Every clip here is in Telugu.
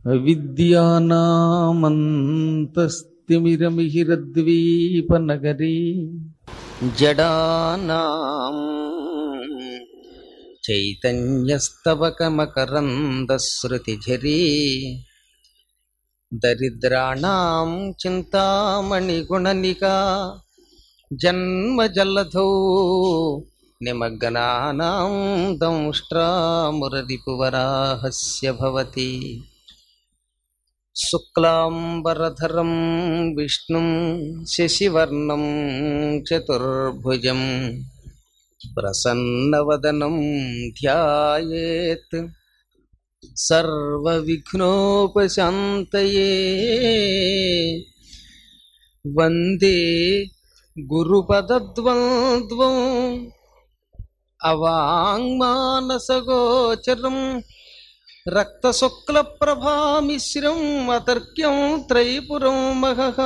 అవిద్యానామంతస్తిమిరమిహిరద్వీపనగరీ జడానాం చైతన్యస్తవకమకరందశ్రుతిఝరీ దరిద్రాణాం చింతామణిగుణనికా జన్మజల్లధౌ నిమగ్నానాం దంష్ట్రామురరిపువరాహస్య భవతి శుక్లాంబరధరం విష్ణుం శశివర్ణం చతుర్భుజం ప్రసన్నవదనం ధ్యాయేత్ సర్వవిఘ్నోపశాంతయే వందే గురుపదద్వంద్వం అవాంగ్మానసగోచరం రక్తశుక్లప్రభామిశ్రం అతర్క్యం త్రైపురం మహః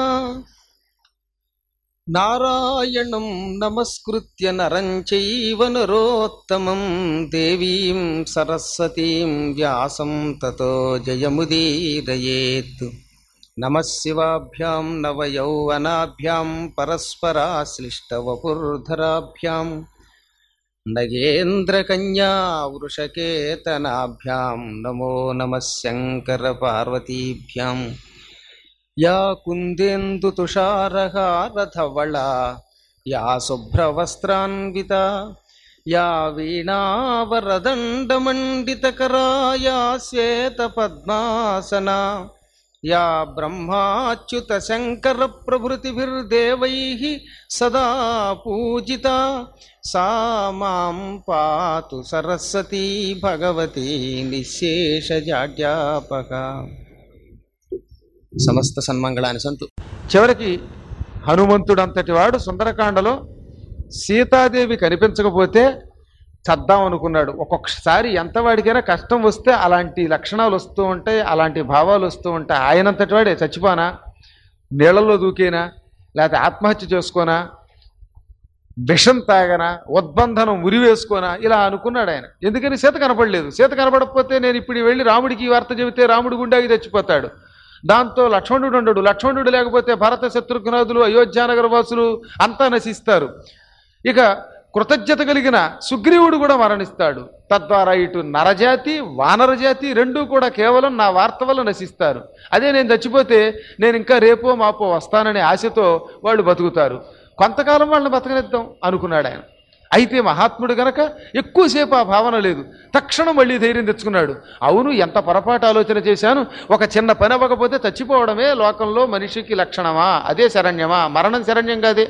నారాయణం నమస్కృత్య నరం చైవ నరోత్తమం దేవీం సరస్వతీం వ్యాసం తతో జయముదీరయేత్ నమశివాభ్యాం నవయౌవనాభ్యాం పరస్పరాశ్లిష్టవపుర్ధరాభ్యాం నగేంద్రకన్యా వృషకేతనాభ్యాం నమో నమః శంకరపార్వతీభ్యాం యా కుందేందుతుషారహారధవళా యా శుభ్రవస్త్రాన్వితా యా వీణావరదండమండితకరా యా శ్వేతపద్మాసనా యా బ్రహ్మాచ్యుతశంకరప్రభృతిభిర్దేవైः సదా పూజితా సా మాం పాతు సరస్వతీ భగవతి నిశేషజాడ్యాపక సమస్త సన్మంగళాన్ని సంతు చివరికి హనుమంతుడంతటి వాడు సుందరకాండలో సీతాదేవి కనిపించకపోతే చద్దాం అనుకున్నాడు ఒక్కొక్కసారి ఎంత వాడికైనా కష్టం వస్తే అలాంటి లక్షణాలు వస్తూ ఉంటాయి అలాంటి భావాలు వస్తూ ఉంటాయి ఆయనంతటి వాడే చచ్చిపోనా నీళ్ళల్లో దూకేనా లేకపోతే ఆత్మహత్య చేసుకోనా విషం తాగనా ఉద్బంధనం ఉరివేసుకోనా ఇలా అనుకున్నాడు ఆయన ఎందుకని సీత కనపడలేదు సీత కనపడకపోతే నేను ఇప్పుడు వెళ్ళి రాముడికి ఈ వార్త చెబితే రాముడు గుండాకి చచ్చిపోతాడు దాంతో లక్ష్మణుడు ఉండడు లక్ష్మణుడు లేకపోతే భరత శత్రుఘ్నాదులు అయోధ్యానగర వాసులు అంతా నశిస్తారు ఇక కృతజ్ఞత కలిగిన సుగ్రీవుడు కూడా మరణిస్తాడు తద్వారా ఇటు నరజాతి వానరజాతి రెండూ కూడా కేవలం నా వార్త వల్ల నశిస్తారు అదే నేను చచ్చిపోతే నేను ఇంకా రేపో మాపో వస్తాననే ఆశతో వాళ్ళు బతుకుతారు కొంతకాలం వాళ్ళని బతకనిద్దాం అనుకున్నాడు ఆయన అయితే మహాత్ముడు గనక ఎక్కువసేపు ఆ భావన లేదు తక్షణం మళ్ళీ ధైర్యం తెచ్చుకున్నాడు అవును ఎంత పొరపాటు ఆలోచన చేశాను ఒక చిన్న పని అవ్వకపోతే చచ్చిపోవడమే లోకంలో మనిషికి లక్షణమా అదే శరణ్యమా మరణం శరణ్యం కాదే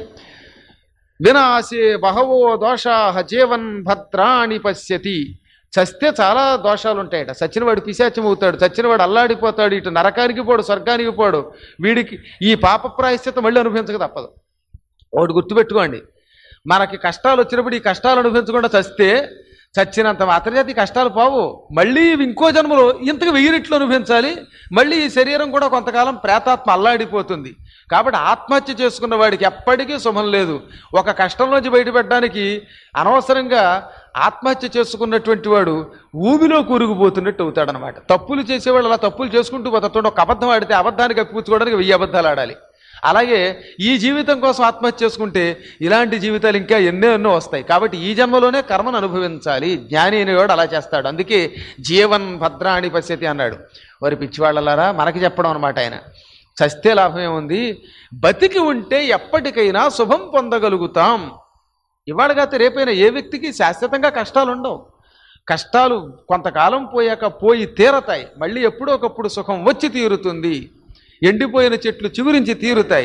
వినాశే బహవో దోషా జీవన్ భద్రాణి పశ్యతి చస్తే చాలా దోషాలు ఉంటాయట చచ్చినవాడు పిశాచం అవుతాడు చచ్చినవాడు అల్లాడిపోతాడు ఇటు నరకానికి పోడు స్వర్గానికి పోడు వీడికి ఈ పాప ప్రాయశ్చిత మళ్ళీ అనుభవించక తప్పదు ఒకటి గుర్తుపెట్టుకోండి మనకి కష్టాలు వచ్చినప్పుడు ఈ కష్టాలు అనుభవించకుండా చస్తే చచ్చినంత మాత్రజాతి కష్టాలు పోవు మళ్ళీ ఇంకో జన్మలో ఇంతకు వెయ్యి రెట్లు అనుభవించాలి మళ్ళీ ఈ శరీరం కూడా కొంతకాలం ప్రేతాత్మ అల్లాడిపోతుంది కాబట్టి ఆత్మహత్య చేసుకున్న వాడికి ఎప్పటికీ శుభం లేదు ఒక కష్టంలోంచి బయటపడడానికి అనవసరంగా ఆత్మహత్య చేసుకున్నటువంటి వాడు ఊబిలో కూరుకుపోతున్నట్టు అవుతాడనమాట తప్పులు చేసేవాళ్ళు అలా తప్పులు చేసుకుంటూ పోతుంటే ఒక అబద్ధం ఆడితే అబద్ధానికి కప్పించుకోవడానికి వెయ్యి అబద్ధాలు ఆడాలి అలాగే ఈ జీవితం కోసం ఆత్మహత్య చేసుకుంటే ఇలాంటి జీవితాలు ఇంకా ఎన్నో ఎన్నో వస్తాయి కాబట్టి ఈ జన్మలోనే కర్మను అనుభవించాలి జ్ఞాని అనేవాడు అలా చేస్తాడు అందుకే జీవన్ భద్రాణి పశ్యతి అన్నాడు వారి పిచ్చివాళ్ళలారా మనకి చెప్పడం అనమాట ఆయన చస్తే లాభం ఏముంది బతికి ఉంటే ఎప్పటికైనా శుభం పొందగలుగుతాం ఇవాళ కాతే రేపైనా ఏ వ్యక్తికి శాశ్వతంగా కష్టాలు ఉండవు కష్టాలు కొంతకాలం పోయాక పోయి తీరతాయి మళ్ళీ ఎప్పుడో ఒకప్పుడు సుఖం వచ్చి తీరుతుంది ఎండిపోయిన చెట్లు చిగురించి తీరుతాయి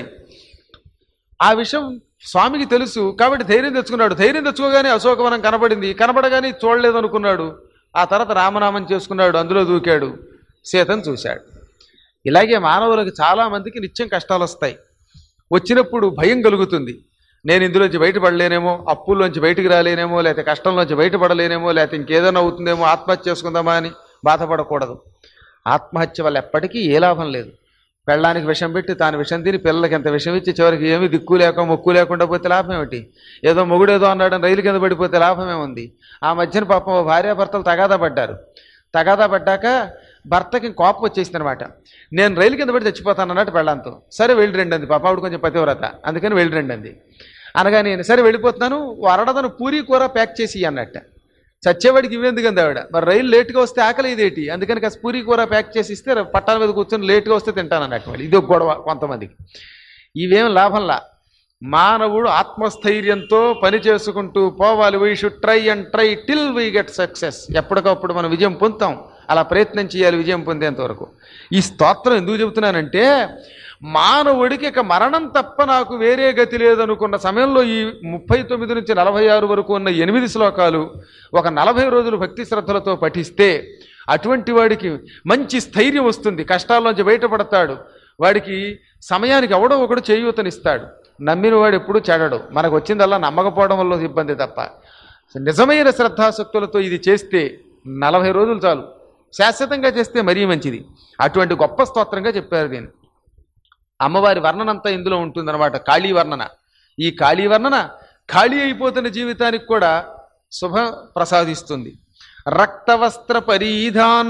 ఆ విషయం స్వామికి తెలుసు కాబట్టి ధైర్యం తెచ్చుకున్నాడు ధైర్యం తెచ్చుకోగానే అశోకవనం కనబడింది కనబడగానే చూడలేదు అనుకున్నాడు ఆ తర్వాత రామనామం చేసుకున్నాడు అందులో దూకాడు సీతను చూశాడు ఇలాగే మానవులకు చాలా మందికి నిత్యం కష్టాలు వస్తాయి వచ్చినప్పుడు భయం కలుగుతుంది నేను ఇందులోంచి బయటపడలేనేమో అప్పుల్లోంచి బయటికి రాలేనేమో లేకపోతే కష్టంలోంచి బయటపడలేనేమో లేకపోతే ఇంకేదైనా అవుతుందేమో ఆత్మహత్య చేసుకుందామా అని బాధపడకూడదు ఆత్మహత్య వల్ల ఎప్పటికీ ఏ లాభం లేదు పెళ్ళానికి విషం పెట్టి తాను విషం తిని పిల్లలకి ఎంత విషం ఇచ్చి చివరికి ఏమీ దిక్కు లేక మొక్కు లేకుండా పోతే లాభం ఏమిటి ఏదో మొగుడేదో అన్నాడని రైలు కింద పడిపోతే లాభమే ఉంది ఆ మధ్యన పాపం ఓ భార్యాభర్తలు తగాదా పడ్డారు తగాదా పడ్డాక భర్తకి కోపం వచ్చేసింది అనమాట నేను రైలు కింద పడి చచ్చిపోతాను అన్నట్టు పెళ్ళంతో సరే వెళ్ళి రండి అంది పాప ఆవిడ కొంచెం పతివ్రత అందుకని వెళ్ళి రండి అంది అనగా నేను సరే వెళ్ళిపోతున్నాను అరడదను పూరి కూర ప్యాక్ చేసి అన్నట్ట చచ్చేవాడికి ఇవ్వేందుకు అంది ఆవిడ మరి రైలు లేట్గా వస్తే ఆకలి ఇదేటి అందుకని కాస్త పూరి కూర ప్యాక్ చేసి ఇస్తే పట్టాల మీద కూర్చొని లేట్గా వస్తే తింటాను అన్నట్టు వాళ్ళు ఇది ఒక గొడవ కొంతమందికి ఇవేం లాభంలా మానవుడు ఆత్మస్థైర్యంతో పని చేసుకుంటూ పోవాలి we should try and try till we get success ఎప్పటికప్పుడు మనం విజయం పొందుతాం అలా ప్రయత్నం చేయాలి విజయం పొందేంత వరకు ఈ స్తోత్రం ఎందుకు చెబుతున్నానంటే మానవుడికి ఇక మరణం తప్ప నాకు వేరే గతి లేదనుకున్న సమయంలో ఈ ముప్పై తొమ్మిది నుంచి నలభై ఆరు వరకు ఉన్న ఎనిమిది శ్లోకాలు ఒక నలభై రోజులు భక్తి శ్రద్ధలతో పఠిస్తే అటువంటి వాడికి మంచి స్థైర్యం వస్తుంది కష్టాల్లోంచి బయటపడతాడు వాడికి సమయానికి ఎవడో ఒకడు చేయూతనిస్తాడు నమ్మిన వాడు ఎప్పుడూ చెడడు మనకు వచ్చిందల్లా నమ్మకపోవడం వల్ల ఇబ్బంది తప్ప నిజమైన శ్రద్ధాశక్తులతో ఇది చేస్తే నలభై రోజులు చాలు శాశ్వతంగా చేస్తే మరీ మంచిది అటువంటి గొప్ప స్తోత్రంగా చెప్పారు దీన్ని అమ్మవారి వర్ణనంతా ఇందులో ఉంటుందన్నమాట కాళీ వర్ణన ఈ కాళీ వర్ణన ఖాళీ అయిపోతున్న జీవితానికి కూడా శుభ ప్రసాదిస్తుంది రక్తవస్త్ర పరిధాన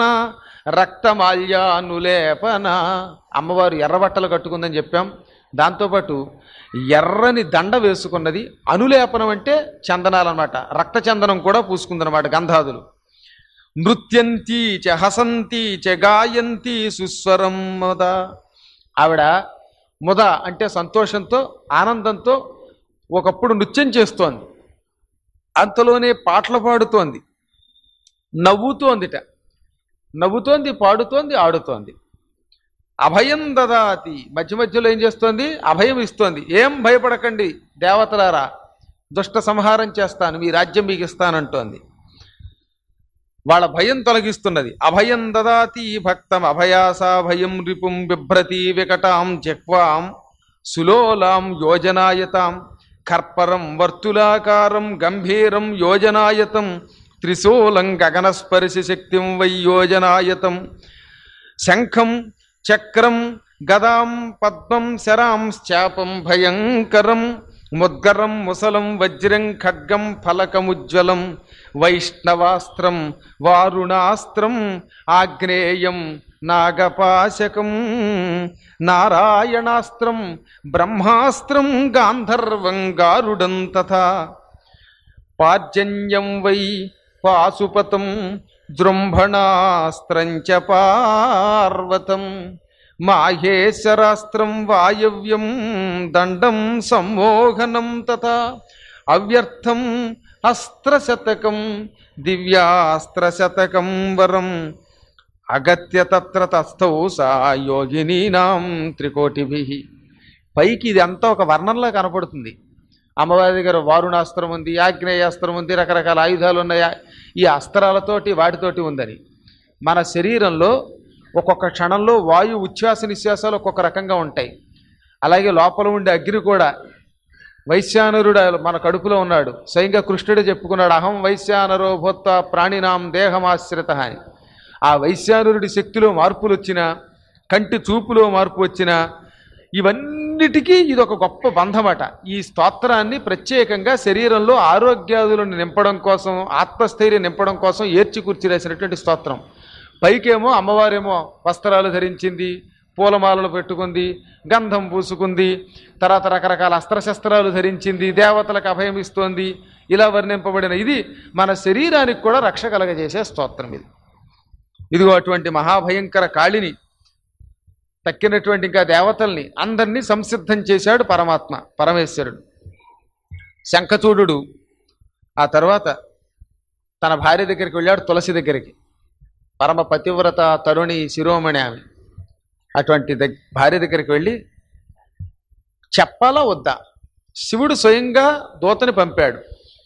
రక్తమాల్యానులేపన అమ్మవారు ఎర్ర బట్టలు కట్టుకుందని చెప్పాం దాంతోపాటు ఎర్రని దండ వేసుకున్నది అనులేపనం అంటే చందనాలు అనమాట రక్త చందనం కూడా పూసుకుందనమాట గంధాదులు నృత్యంతి చ హసంతి చ గాయంతి సుస్వరం ముద ఆవిడ ముద అంటే సంతోషంతో ఆనందంతో ఒకప్పుడు నృత్యం చేస్తోంది అంతలోనే పాటలు పాడుతోంది నవ్వుతోందిట నవ్వుతోంది పాడుతోంది ఆడుతోంది అభయం దదాతి మధ్య మధ్యలో ఏం చేస్తోంది అభయం ఇస్తోంది ఏం భయపడకండి దేవతలారా దుష్ట సంహారం చేస్తాను మీ రాజ్యం మీకు ఇస్తానంటోంది వాళ్ళ భయం తొలగిస్తున్నది అభయం దదాతి భక్తం అభయాసా భయం రిపుం బిభ్రతి వికటాం జక్వాం సులోలాం యోజనాయతాం కర్పరం వర్తులాకారం గంభీరం యోజనాయతం త్రిశూలం గగనస్పర్శి శక్తిం వై యోజనాయతం శంఖం చక్రం గదాం పద్మం శరాంశ్చాపం భయంకరం ముద్గరం ముసలం వజ్రం ఖడ్గం ఫలకముజ్వలం వైష్ణవాస్త్రం వారుణాస్త్రం ఆగ్నేయం నాగపాశకం నారాయణాస్త్రం బ్రహ్మాస్త్రం గాంధర్వం గారుడం తథా పార్జన్యం వై పాశుపతం జృంభణాస్త్రం చ పార్వతం మాహేశ్వరాస్త్రం వాయవ్యం దండం సమ్మోహనం తథా అవ్యర్థం అస్త్రశతకం దివ్యాస్త్రశతకం వరం అగత్య తత్ర తస్థౌ సా యోగినీనాం త్రికోటిభి పైకి ఇది అంతా ఒక వర్ణంలా కనపడుతుంది అమ్మవారి దగ్గర వారుణాస్త్రం ఉంది ఆగ్నేయాస్త్రం ఉంది రకరకాల ఆయుధాలు ఉన్నాయి ఈ అస్త్రాలతోటి వాటితోటి ఉందని మన శరీరంలో ఒక్కొక్క క్షణంలో వాయు ఉచ్ఛ్వాస నిశ్వాసాలు ఒక్కొక్క రకంగా ఉంటాయి అలాగే లోపల ఉండే అగ్ని కూడా వైశ్యానరుడు మన కడుపులో ఉన్నాడు స్వయంగా కృష్ణుడే చెప్పుకున్నాడు అహం వైశ్యానరో భూత్వ ప్రాణినాం దేహమాశ్రిత అని ఆ వైశ్యానరుడి శక్తిలో మార్పులు వచ్చినా కంటి చూపులో మార్పు వచ్చినా ఇవన్నిటికీ ఇది ఒక గొప్ప బంధమట ఈ స్తోత్రాన్ని ప్రత్యేకంగా శరీరంలో ఆరోగ్యాదులను నింపడం కోసం ఆత్మస్థైర్యం నింపడం కోసం ఏర్చి కూర్చి రాసినటువంటి స్తోత్రం పైకేమో అమ్మవారేమో వస్త్రాలు ధరించింది పూలమాలలు పెట్టుకుంది గంధం పూసుకుంది తర్వాత రకరకాల అస్త్రశస్త్రాలు ధరించింది దేవతలకు అభయం ఇస్తోంది ఇలా వర్ణింపబడిన ఇది మన శరీరానికి కూడా రక్ష కలగజేసే స్తోత్రం ఇది ఇదిగో అటువంటి మహాభయంకర కాళిని తక్కినటువంటి ఇంకా దేవతల్ని అందరినీ సంసిద్ధం చేశాడు పరమాత్మ పరమేశ్వరుడు శంఖచూడు ఆ తర్వాత తన భార్య దగ్గరికి వెళ్ళాడు తులసి దగ్గరికి పరమ పతివ్రత తరుణి శిరోమణి ఆమె అటువంటి దగ్ భార్య దగ్గరికి వెళ్ళి చెప్పాలా వద్దా శివుడు స్వయంగా దూతని పంపాడు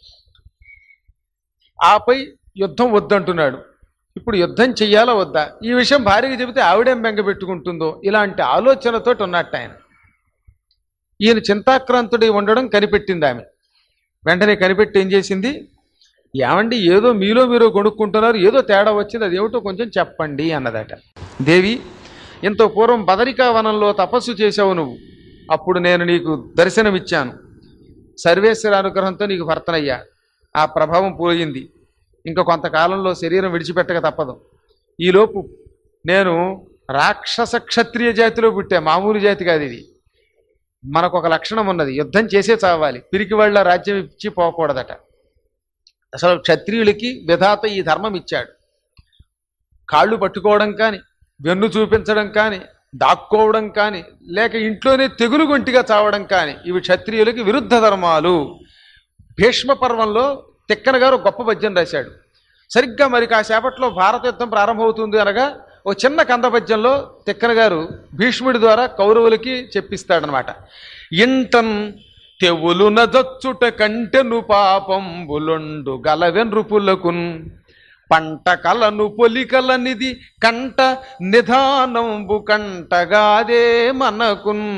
ఆపై యుద్ధం వద్దంటున్నాడు ఇప్పుడు యుద్ధం చెయ్యాలా వద్దా ఈ విషయం భార్యకి చెబితే ఆవిడేం బెంగ పెట్టుకుంటుందో ఇలాంటి ఆలోచనతోటి ఉన్నట్టు ఆయన ఈయన చింతాక్రాంతుడై ఉండడం కనిపెట్టింది ఆమె వెంటనే కనిపెట్టి ఏం చేసింది ఏమండి ఏదో మీలో మీరు కొనుక్కుంటున్నారు ఏదో తేడా వచ్చింది అదేమిటో కొంచెం చెప్పండి అన్నదట దేవి ఎంతో పూర్వం బదరికా వనంలో తపస్సు చేసావు నువ్వు అప్పుడు నేను నీకు దర్శనమిచ్చాను సర్వేశ్వర అనుగ్రహంతో నీకు భర్తనయ్యా ఆ ప్రభావం పోయింది ఇంకా కొంతకాలంలో శరీరం విడిచిపెట్టక తప్పదు ఈలోపు నేను రాక్షస క్షత్రియ జాతిలో పుట్టా మామూలు జాతి కాదు ఇది మనకు ఒక లక్షణం ఉన్నది యుద్ధం చేసే చావాలి పిరికి వాళ్ళ రాజ్యం ఇచ్చి పోకూడదట అసలు క్షత్రియులకి విధాత ఈ ధర్మం ఇచ్చాడు కాళ్ళు పట్టుకోవడం కానీ వెన్ను చూపించడం కానీ దాక్కోవడం కానీ లేక ఇంట్లోనే తెగులు గొంటిగా చావడం కానీ ఇవి క్షత్రియులకి విరుద్ధ ధర్మాలు భీష్మ పర్వంలో తిక్కన గారు ఒక గొప్ప పద్యం రాశాడు సరిగ్గా మరి కాసేపట్లో భారత యుద్ధం ప్రారంభమవుతుంది అనగా ఓ చిన్న కంద పద్యంలో తిక్కన గారు భీష్ముడి ద్వారా కౌరవులకి చెప్పిస్తాడనమాట ఇంటన్ తెవులు నజచ్చుట కంటెను పాపంబులుండు గలవెన్రుపులకున్ పంట కలను పొలికలనిది కంట నిధానంబు కంటగాదే మనకున్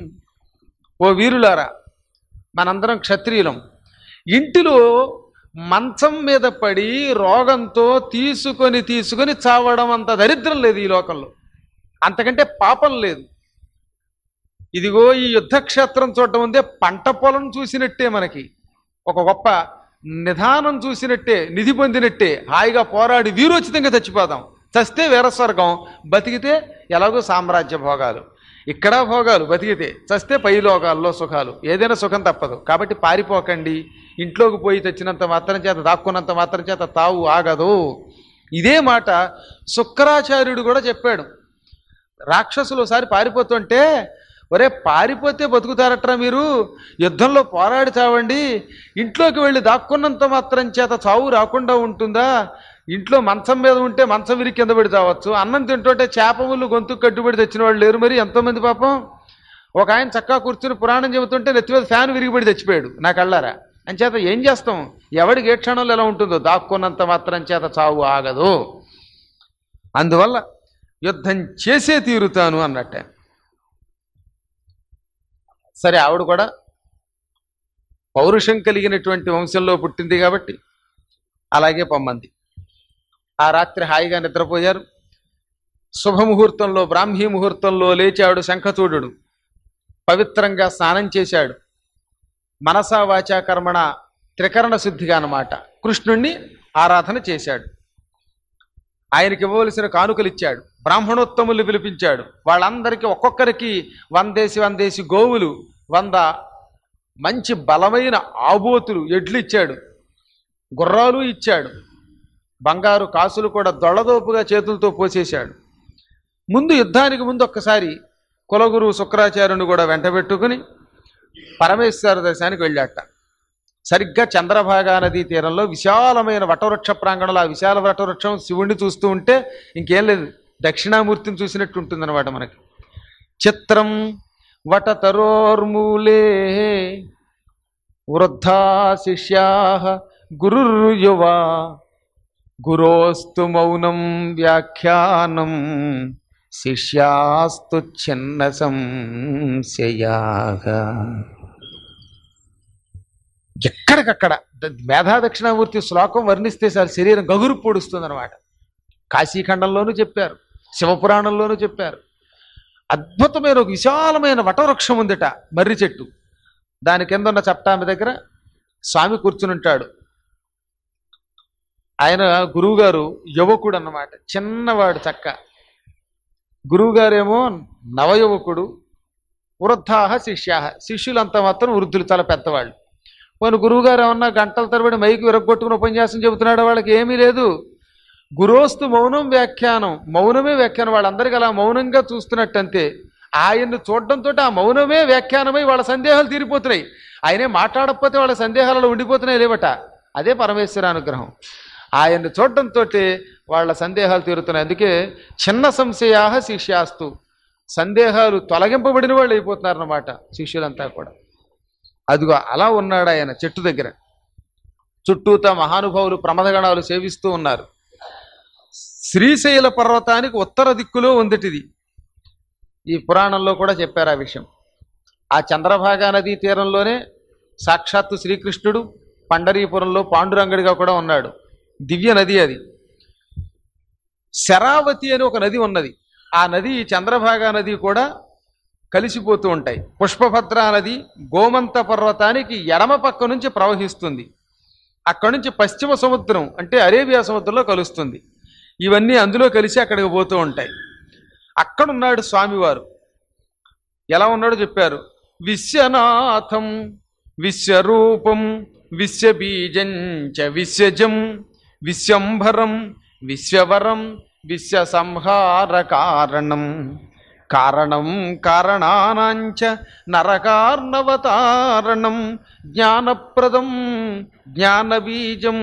ఓ వీరులారా మనందరం క్షత్రియులం ఇంటిలో మంచం మీద పడి రోగంతో తీసుకొని తీసుకొని చావడం అంత దరిద్రం లేదు ఈ లోకంలో అంతకంటే పాపం లేదు ఇదిగో ఈ యుద్ధక్షేత్రం చూడటం ఉందే పంట పొలం చూసినట్టే మనకి ఒక గొప్ప నిధానం చూసినట్టే నిధి పొందినట్టే హాయిగా పోరాడి వీరోచితంగా చచ్చిపోతాం చస్తే వీరస్వర్గం బతికితే ఎలాగో సామ్రాజ్య భోగాలు ఇక్కడ భోగాలు బతికితే చస్తే పై లోకాల్లో సుఖాలు ఏదైనా సుఖం తప్పదు కాబట్టి పారిపోకండి ఇంట్లోకి పోయి తెచ్చినంత మాత్రం చేత దాక్కున్నంత మాత్రం చేత తావు ఆగదు ఇదే మాట శుక్రాచార్యుడు కూడా చెప్పాడు రాక్షసులు ఒకసారి పారిపోతుంటే ఒరే పారిపోతే బతుకుతారట్రా మీరు యుద్ధంలో పోరాడి చావండి ఇంట్లోకి వెళ్ళి దాక్కున్నంత మాత్రం చేత చావు రాకుండా ఉంటుందా ఇంట్లో మంచం మీద ఉంటే మంచం విరిగి కింద పడి చావచ్చు అన్నం తింటుంటే చేపములు గొంతు కట్టుబడి తెచ్చిన వాళ్ళు లేరు మరి ఎంతోమంది పాపం ఒక ఆయన చక్కగా కూర్చుని పురాణం చెబుతుంటే నెత్తి మీద ఫ్యాన్ విరిగిపడి చచ్చిపోయాడు నా కళ్ళారా అంచేత ఏం చేస్తాం ఎవడికి ఏ క్షణంలో ఎలా ఉంటుందో దాక్కున్నంత మాత్రం చేత చావు ఆగదు అందువల్ల యుద్ధం చేసే తీరుతాను అన్నట్టే సరే ఆవిడ కూడా పౌరుషం కలిగినటువంటి వంశంలో పుట్టింది కాబట్టి అలాగే పొమ్మంది ఆ రాత్రి హాయిగా నిద్రపోయారు శుభముహూర్తంలో బ్రాహ్మీ ముహూర్తంలో లేచాడు శంఖచూడు పవిత్రంగా స్నానం చేశాడు మనసా వాచా కర్మణ త్రికరణ శుద్ధిగా అన్నమాట కృష్ణుణ్ణి ఆరాధన చేశాడు ఆయనకి ఇవ్వవలసిన కానుకలు ఇచ్చాడు బ్రాహ్మణోత్తములు పిలిపించాడు వాళ్ళందరికీ ఒక్కొక్కరికి వందేసి వందేసి గోవులు వంద మంచి బలమైన ఆబోతులు ఎడ్లు ఇచ్చాడు గుర్రాలు ఇచ్చాడు బంగారు కాసులు కూడా దొళ్ళదోపుగా చేతులతో పోసేశాడు ముందు యుద్ధానికి ముందు ఒక్కసారి కులగురు శుక్రాచార్యుని కూడా వెంటబెట్టుకుని పరమేశ్వర దర్శనానికి వెళ్ళాట సరిగ్గా చంద్రభాగా నదీ తీరంలో విశాలమైన వటవృక్ష ప్రాంగణంలో ఆ విశాల వటవృక్షం శివుణ్ణి చూస్తూ ఉంటే ఇంకేం లేదు దక్షిణామూర్తిని చూసినట్టు ఉంటుందన్నమాట మనకి చిత్రం వటతరోర్మూలే వృద్ధా శిష్యా గురుర్యువా గురోస్తు మౌనం వ్యాఖ్యానం శిష్యాస్తు చిన్న సంశయాగా ఎక్కడికక్కడ ద- మేధా దక్షిణామూర్తి శ్లోకం వర్ణిస్తే సార్ శరీరం గగురు పొడుస్తుంది అనమాట కాశీఖండంలోనూ చెప్పారు శివపురాణంలోనూ చెప్పారు అద్భుతమైన ఒక విశాలమైన వటవృక్షం ఉందిట మర్రి చెట్టు దాని కింద ఉన్న చట్టామి దగ్గర స్వామి కూర్చునుంటాడు ఆయన గురువుగారు యువకుడు అన్నమాట చిన్నవాడు చక్క గురువుగారేమో నవయువకుడు వృద్ధాహ శిష్యాహ శిష్యులంతా మాత్రం వృద్ధులు చాలా పెద్దవాళ్ళు పోనీ గురువుగారు ఏమన్నా గంటల తరబడి మైకి విరగొట్టుకుని ఉపన్యాసం చెబుతున్నాడు వాళ్ళకి ఏమీ లేదు గురోస్తు మౌనం వ్యాఖ్యానం మౌనమే వ్యాఖ్యానం వాళ్ళందరికీ అలా మౌనంగా చూస్తున్నట్టు అంతే ఆయన్ని చూడడంతో ఆ మౌనమే వ్యాఖ్యానమై వాళ్ళ సందేహాలు తీరిపోతున్నాయి ఆయనే మాట్లాడకపోతే వాళ్ళ సందేహాలలో ఉండిపోతున్నాయి లేవట అదే పరమేశ్వర అనుగ్రహం ఆయన్ని చూడడంతో వాళ్ళ సందేహాలు తీరుతున్నాయి అందుకే చిన్న సంశయా శిష్యాస్తు సందేహాలు తొలగింపబడిన వాళ్ళు అయిపోతున్నారన్నమాట శిష్యులంతా కూడా అదిగో అలా ఉన్నాడు ఆయన చెట్టు దగ్గర చుట్టూతా మహానుభావులు ప్రమదగణాలు సేవిస్తూ ఉన్నారు శ్రీశైల పర్వతానికి ఉత్తర దిక్కులో ఉందిటిది ఈ పురాణంలో కూడా చెప్పారు ఆ విషయం ఆ చంద్రభాగా నదీ తీరంలోనే సాక్షాత్తు శ్రీకృష్ణుడు పండరీపురంలో పాండురంగడిగా కూడా ఉన్నాడు దివ్య నది అది శరావతి అని ఒక నది ఉన్నది ఆ నది ఈ చంద్రభాగా నది కూడా కలిసిపోతూ ఉంటాయి పుష్పభద్రా నది గోమంత పర్వతానికి ఎడమ పక్క నుంచి ప్రవహిస్తుంది అక్కడి నుంచి పశ్చిమ సముద్రం అంటే అరేబియా సముద్రంలో కలుస్తుంది ఇవన్నీ అందులో కలిసి అక్కడికి పోతూ ఉంటాయి అక్కడున్నాడు స్వామివారు ఎలా ఉన్నాడో చెప్పారు విశ్వనాథం విశ్వరూపం విశ్వబీజం చ విశ్వజం విశ్వంభరం విశ్వవరం విశ్వసంహార కారణం కారణం కారణానాంచ నరకార్ణవతారణం జ్ఞానప్రదం జ్ఞానబీజం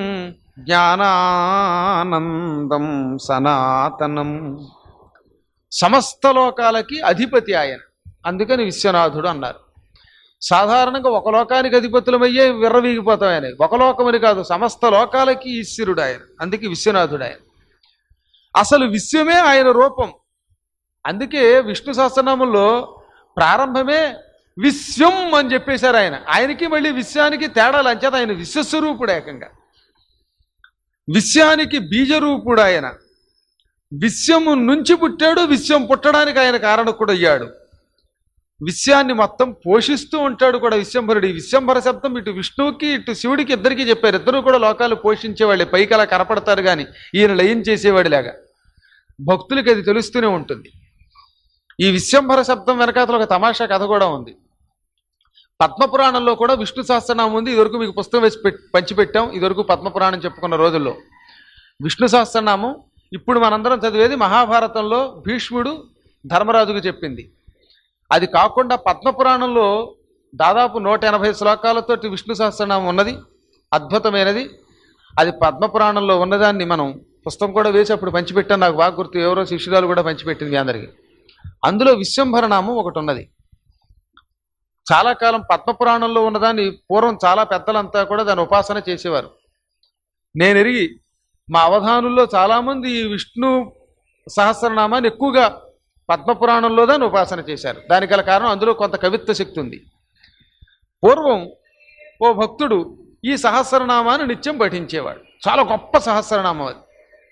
జ్ఞానానందం సనాతనం సమస్త లోకాలకి అధిపతి ఆయన అందుకని విశ్వనాథుడు అన్నారు సాధారణంగా ఒక లోకానికి అధిపతులమయ్యే విర్రవీగిపోతాం ఆయన ఒక లోకమని కాదు సమస్త లోకాలకి ఈశ్వరుడు ఆయన అందుకే విశ్వనాథుడు ఆయన అసలు విశ్వమే ఆయన రూపం అందుకే విష్ణు సహస్రనామంలో ప్రారంభమే విశ్వం అని చెప్పేశారు ఆయన ఆయనకి మళ్ళీ విశ్వానికి తేడాలు అంచేత ఆయన విశ్వస్వరూపుడు ఏకంగా విశ్వానికి బీజరూపుడు ఆయన విశ్వము నుంచి పుట్టాడు విశ్వం పుట్టడానికి ఆయన కారణకుడు అయ్యాడు విశ్వాన్ని మొత్తం పోషిస్తూ ఉంటాడు కూడా విశ్వంభరుడు ఈ విశ్వంభర శబ్దం ఇటు విష్ణువుకి ఇటు శివుడికి ఇద్దరికి చెప్పారు ఇద్దరు కూడా లోకాలు పోషించేవాళ్ళే పైకి అలా కనపడతారు కానీ ఈయన లయం చేసేవాడిలాగా భక్తులకి అది తెలుస్తూనే ఉంటుంది ఈ విశ్వంభర శబ్దం వెనకాతల ఒక తమాషా కథ కూడా ఉంది పద్మపురాణంలో కూడా విష్ణు సహస్రనామం ఉంది ఇదివరకు మీకు పుస్తకం వేసి పెట్- పంచిపెట్టాం ఇదివరకు పద్మపురాణం చెప్పుకున్న రోజుల్లో విష్ణు సహస్రనామం ఇప్పుడు మనందరం చదివేది మహాభారతంలో భీష్ముడు ధర్మరాజుకు చెప్పింది అది కాకుండా పద్మపురాణంలో దాదాపు నూట ఎనభై శ్లోకాలతోటి విష్ణు సహస్రనామం ఉన్నది అద్భుతమైనది అది పద్మపురాణంలో ఉన్నదాన్ని మనం పుస్తకం కూడా వేసి అప్పుడు పంచిపెట్టాం నాకు బాగా గుర్తు ఎవరో శిష్యురాలు కూడా పంచిపెట్టింది మీ అందరికీ అందులో విశ్వంభర నామం ఒకటి ఉన్నది చాలా కాలం పద్మపురాణంలో ఉన్నదాన్ని పూర్వం చాలా పెద్దలంతా కూడా దాని ఉపాసన చేసేవారు నేను ఎరిగి మా అవధానుల్లో చాలామంది ఈ విష్ణు సహస్రనామాన్ని ఎక్కువగా పద్మపురాణంలో దాన్ని ఉపాసన చేశారు దానికి గల కారణం అందులో కొంత కవిత్వ శక్తి ఉంది పూర్వం ఓ భక్తుడు ఈ సహస్రనామాన్ని నిత్యం పఠించేవాడు చాలా గొప్ప సహస్రనామం అది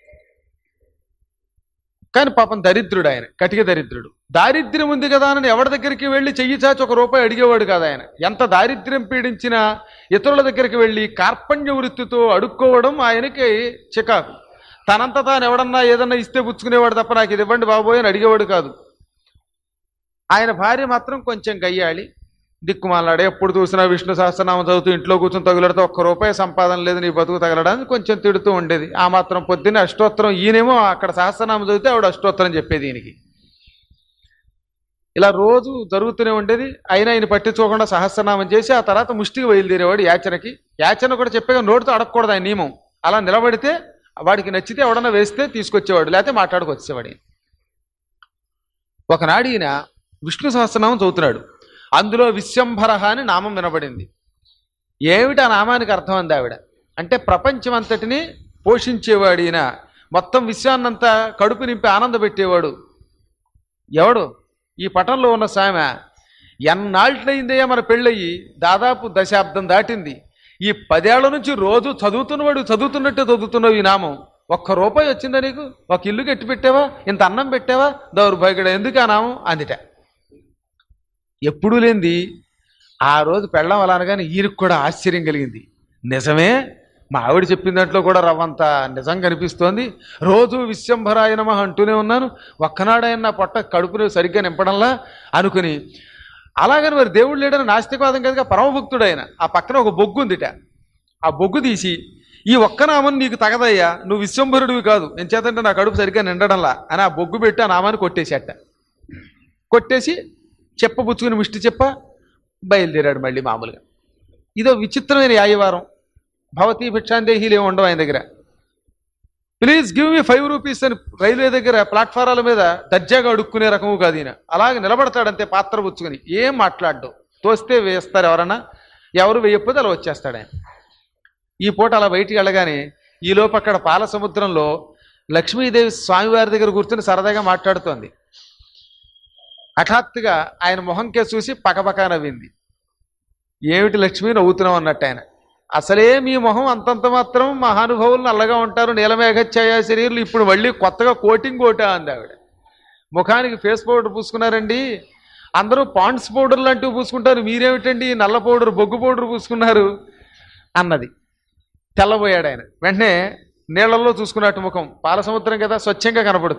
కానీ పాపం దరిద్రుడు ఆయన కటిక దరిద్రుడు దారిద్ర్యం ఉంది కదా అని ఎవరి దగ్గరికి వెళ్ళి చెయ్యి చాచి ఒక రూపాయి అడిగేవాడు కాదు ఆయన ఎంత దారిద్ర్యం పీడించినా ఇతరుల దగ్గరికి వెళ్ళి కార్పణ్య వృత్తితో అడుక్కోవడం ఆయనకి చికాకు తనంత తాను ఎవడన్నా ఏదన్నా ఇస్తే పుచ్చుకునేవాడు తప్ప నాకు ఇది ఇవ్వండి బాబోయ్ అని అడిగేవాడు కాదు ఆయన భార్య మాత్రం కొంచెం గయ్యాలి దిక్కుమాలాడే ఎప్పుడు చూసినా విష్ణు సహస్రనామం చదువుతూ ఇంట్లో కూర్చొని తగులడితే ఒక్క రూపాయి సంపాదన లేదు నీ బతుకు తగలడానికి కొంచెం తిడుతూ ఉండేది ఆ మాత్రం పొద్దున్నే అష్టోత్తరం ఈయనేమో అక్కడ సహస్రనామం చదివితే ఆవిడ అష్టోత్తరం చెప్పేది ఈయనకి ఇలా రోజు జరుగుతూనే ఉండేది అయినా ఆయన పట్టించుకోకుండా సహస్రనామం చేసి ఆ తర్వాత ముష్టికి బయలుదేరేవాడు యాచనకి యాచన కూడా చెప్పాక నోటితో అడగకూడదు ఆయన నియమం అలా నిలబడితే వాడికి నచ్చితే ఎవడన్నా వేస్తే తీసుకొచ్చేవాడు లేకపోతే మాట్లాడుకు వచ్చేవాడు ఈయన. ఒకనాడు ఈయన విష్ణు సహస్రనామం చదువుతున్నాడు అందులో విశ్వంభర అని నామం వినబడింది ఏమిటి ఆ నామానికి అర్థం అంది ఆవిడ అంటే ప్రపంచం అంతటిని పోషించేవాడు ఈయన మొత్తం విశ్వాన్నంతా కడుపు నింపి ఆనందపెట్టేవాడు ఎవడు ఈ పటంలో ఉన్న సామె ఎన్నాళ్ళైందయ్యా మన పెళ్ళయి దాదాపు దశాబ్దం దాటింది ఈ పదేళ్ల నుంచి రోజు చదువుతున్నవాడు చదువుతున్నట్టే చదువుతున్నావు ఈ నామం ఒక్క రూపాయి వచ్చిందా నీకు ఒక ఇల్లు కట్టి పెట్టావా ఇంత అన్నం పెట్టావా దౌర్భాగ్యుడు ఎందుకు ఆ నామం అందిట ఎప్పుడూ లేనిది ఆ రోజు పెళ్ళం అలా అనగానే ఈయనకు కూడా ఆశ్చర్యం కలిగింది నిజమే మా ఆవిడ చెప్పిన దాంట్లో కూడా రవ్వంత నిజం కనిపిస్తోంది రోజు విశ్వంభరాయనమ అంటూనే ఉన్నాను ఒక్కనాడైనా నా పొట్ట కడుపుని సరిగ్గా నింపడంలా అనుకుని అలాగని మరి దేవుడు లేడని నాస్తికవాదం కనుక పరమభక్తుడు ఆయన ఆ పక్కన ఒక బొగ్గు ఉందిట ఆ బొగ్గు తీసి ఈ ఒక్క నామం నీకు తగదయ్యా నువ్వు విశ్వంభరుడివి కాదు నేను చేతంటే నా కడుపు సరిగ్గా నిండడంలా అని ఆ బొగ్గు పెట్టి ఆ నామాన్ని కొట్టేసేట కొట్టేసి చెప్ప పుచ్చుకుని మిష్టి చెప్ప బయలుదేరాడు మళ్ళీ మామూలుగా ఇదో విచిత్రమైన యాయవారం భవతీ భిక్షాందేహీలు ఏమి ఉండవు ఆయన దగ్గర please give me five rupees అని రైల్వే దగ్గర ప్లాట్ఫారాల మీద దర్జాగా అడుక్కునే రకము కాదు ఈయన అలాగే నిలబడతాడంతే పాత్ర పుచ్చుకుని ఏం మాట్లాడ్డు తోస్తే వేస్తారు ఎవరన్నా ఎవరు వేయకపోతే అలా వచ్చేస్తాడు ఆయన ఈ పూట అలా బయటికి వెళ్ళగానే ఈలోపు అక్కడ పాల సముద్రంలో లక్ష్మీదేవి స్వామివారి దగ్గర కూర్చుని సరదాగా మాట్లాడుతోంది హఠాత్తుగా ఆయన మొహంకే చూసి పకపక నవ్వింది ఏమిటి లక్ష్మి నవ్వుతున్నావు అన్నట్టు ఆయన అసలే మీ మొహం అంతంత మాత్రం మహానుభావులు నల్లగా ఉంటారు నీలమేఘఛాయ శరీరులు ఇప్పుడు మళ్ళీ కొత్తగా కోటింగ్ కోటా అంది ఆవిడ ముఖానికి ఫేస్ పౌడర్ పూసుకున్నారండి అందరూ పాండ్స్ పౌడర్ లాంటివి పూసుకుంటారు మీరేమిటండి నల్ల పౌడర్ బొగ్గు పౌడర్ పూసుకున్నారు అన్నది తెల్లబోయాడు ఆయన వెంటనే నీళ్లలో చూసుకున్నట్టు ముఖం పాల సముద్రం కదా స్వచ్ఛంగా కనపడుతుంది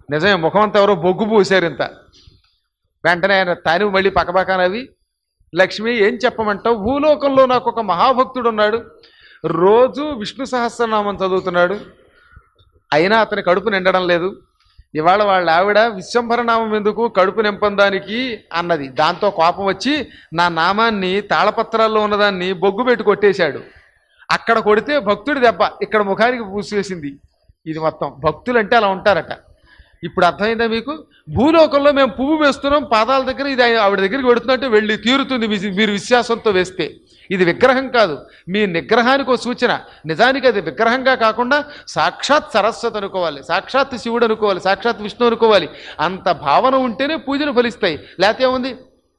నిజమే ముఖం అంతా ఎవరో బొగ్గు పూసారు ఇంత వెంటనే ఆయన తాను మళ్ళీ పక్కపక్కనవి లక్ష్మి ఏం చెప్పమంటావు భూలోకంలో నాకు ఒక మహాభక్తుడు ఉన్నాడు రోజు విష్ణు సహస్రనామం చదువుతున్నాడు అయినా అతని కడుపు నిండడం లేదు ఇవాళ వాళ్ళ ఆవిడ విశ్వంభరనామం ఎందుకు కడుపు నింపందానికి అన్నది దాంతో కోపం వచ్చి నా నామాన్ని తాళపత్రాల్లో ఉన్నదాన్ని బొగ్గు పెట్టి కొట్టేశాడు అక్కడ కొడితే భక్తుడి దెబ్బ ఇక్కడ ముఖానికి పూసేసింది ఇది మొత్తం భక్తులు అంటే అలా ఉంటారట ఇప్పుడు అర్థమైందా మీకు భూలోకంలో మేము పువ్వు వేస్తున్నాం పాదాల దగ్గర ఇది ఆవిడ దగ్గరికి పెడుతున్నట్టు వెళ్ళి తీరుతుంది మీ- మీరు విశ్వాసంతో వేస్తే ఇది విగ్రహం కాదు మీ నిగ్రహానికి ఒక సూచన నిజానికి అది విగ్రహంగా కాకుండా సాక్షాత్ సరస్వతి అనుకోవాలి సాక్షాత్ శివుడు అనుకోవాలి సాక్షాత్ విష్ణు అనుకోవాలి అంత భావన ఉంటేనే పూజలు ఫలిస్తాయి లేకపోతే ఏముంది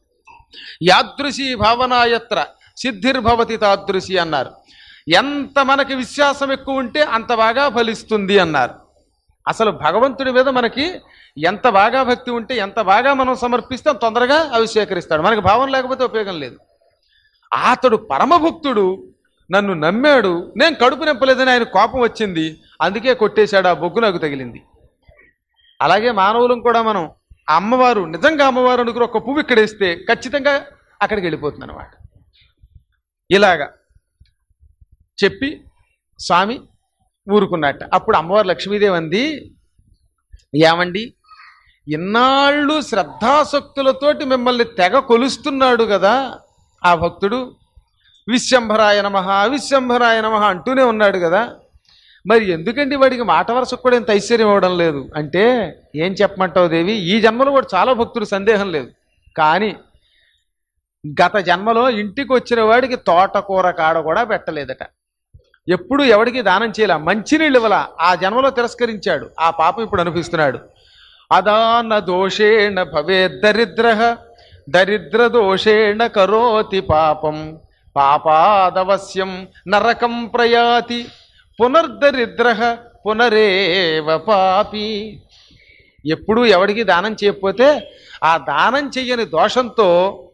యాదృశి భావనాయత్ర సిద్ధిర్భవతి తాదృశి అన్నారు ఎంత మనకి విశ్వాసం ఎక్కువ ఉంటే అంత బాగా ఫలిస్తుంది అన్నారు అసలు భగవంతుడి మీద మనకి ఎంత బాగా భక్తి ఉంటే ఎంత బాగా మనం సమర్పిస్తే అంత తొందరగా అవి స్వీకరిస్తాడు మనకి భావం లేకపోతే ఉపయోగం లేదు అతడు పరమభక్తుడు నన్ను నమ్మాడు నేను కడుపు నింపలేదని ఆయన కోపం వచ్చింది అందుకే కొట్టేశాడు ఆ బొగ్గు నాకు తగిలింది అలాగే మానవులం కూడా మనం ఆ అమ్మవారు నిజంగా అమ్మవారు అనుకుని ఒక పువ్వు ఇక్కడ వేస్తే ఖచ్చితంగా అక్కడికి వెళ్ళిపోతుంది అనమాట ఇలాగా చెప్పి స్వామి ఊరుకున్నట్ట అప్పుడు అమ్మవారు లక్ష్మీదేవి అంది ఏమండి ఇన్నాళ్ళు శ్రద్ధాసక్తులతోటి మిమ్మల్ని తెగ కొలుస్తున్నాడు కదా ఆ భక్తుడు విశ్వంభరాయ నమ విశ్వంభరాయ నమ అంటూనే ఉన్నాడు కదా మరి ఎందుకండి వాడికి మాట వరుసకు కూడా ఇంత ఐశ్వర్యం ఇవ్వడం లేదు అంటే ఏం చెప్పమంటావు దేవి ఈ జన్మలో కూడా చాలా భక్తుడు సందేహం లేదు కానీ గత జన్మలో ఇంటికి వచ్చిన వాడికి తోటకూర కాడ కూడా పెట్టలేదట ఎప్పుడు ఎవడికి దానం చేయలే మంచినీళ్ళు ఇవ్వలా ఆ జన్మలో తిరస్కరించాడు ఆ పాపం ఇప్పుడు అనిపిస్తున్నాడు అదాన దోషేణ భవే దరిద్ర దరిద్ర దోషేణ కరోతి పాపం పాపాదవశ్యం నరకం ప్రయాతి పునర్దరిద్ర పునరేవ పాపి ఎప్పుడు ఎవడికి దానం చేయకపోతే ఆ దానం చెయ్యని దోషంతో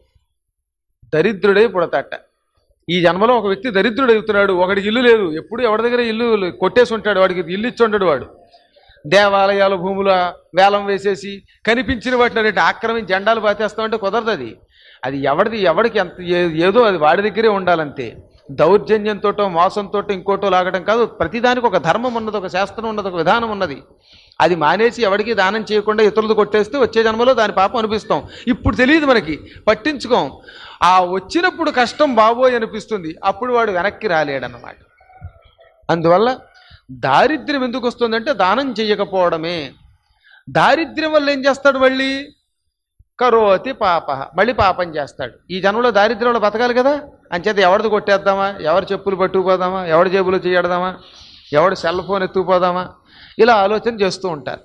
దరిద్రుడే పుడతాట ఈ జన్మలో ఒక వ్యక్తి దరిద్రుడు అవుతున్నాడు ఒకడికి ఇల్లు లేదు ఎప్పుడు ఎవరి దగ్గర ఇల్లు కొట్టేసి ఉంటాడు వాడికి ఇల్లు ఇచ్చి ఉంటాడు వాడు దేవాలయాల భూముల వేలం వేసేసి కనిపించిన వాటిని ఆక్రమించి జెండాలు పాతేస్తామంటే కుదరదు అది అది ఎవరిది ఎవడికి ఎంత ఏ- ఏదో అది వాడి దగ్గరే ఉండాలంతే దౌర్జన్యంతోటో మోసంతో ఇంకోటో లాగడం కాదు ప్రతిదానికి ఒక ధర్మం ఉన్నది ఒక శాస్త్రం ఉన్నది ఒక విధానం ఉన్నది అది మానేసి ఎవడికి దానం చేయకుండా ఇతరులు కొట్టేస్తే వచ్చే జన్మలో దాని పాపం అనిపిస్తాం ఇప్పుడు తెలియదు మనకి పట్టించుకోం ఆ వచ్చినప్పుడు కష్టం బాబోయ్ అనిపిస్తుంది అప్పుడు వాడు వెనక్కి రాలేడన్నమాట అందువల్ల దారిద్ర్యం ఎందుకు వస్తుందంటే దానం చేయకపోవడమే దారిద్ర్యం వల్ల ఏం చేస్తాడు మళ్ళీ కరోతి పాప మళ్ళీ పాపం చేస్తాడు ఈ జన్మలో దారిద్ర్యంలో బతకాలి కదా అంచేత ఎవరిది కొట్టేద్దామా ఎవరి చెప్పులు పట్టుకుపోదామా ఎవరి జేబులో చేయడదామా ఎవడు సెల్ ఫోన్ ఎత్తుకుపోదామా ఇలా ఆలోచన చేస్తూ ఉంటారు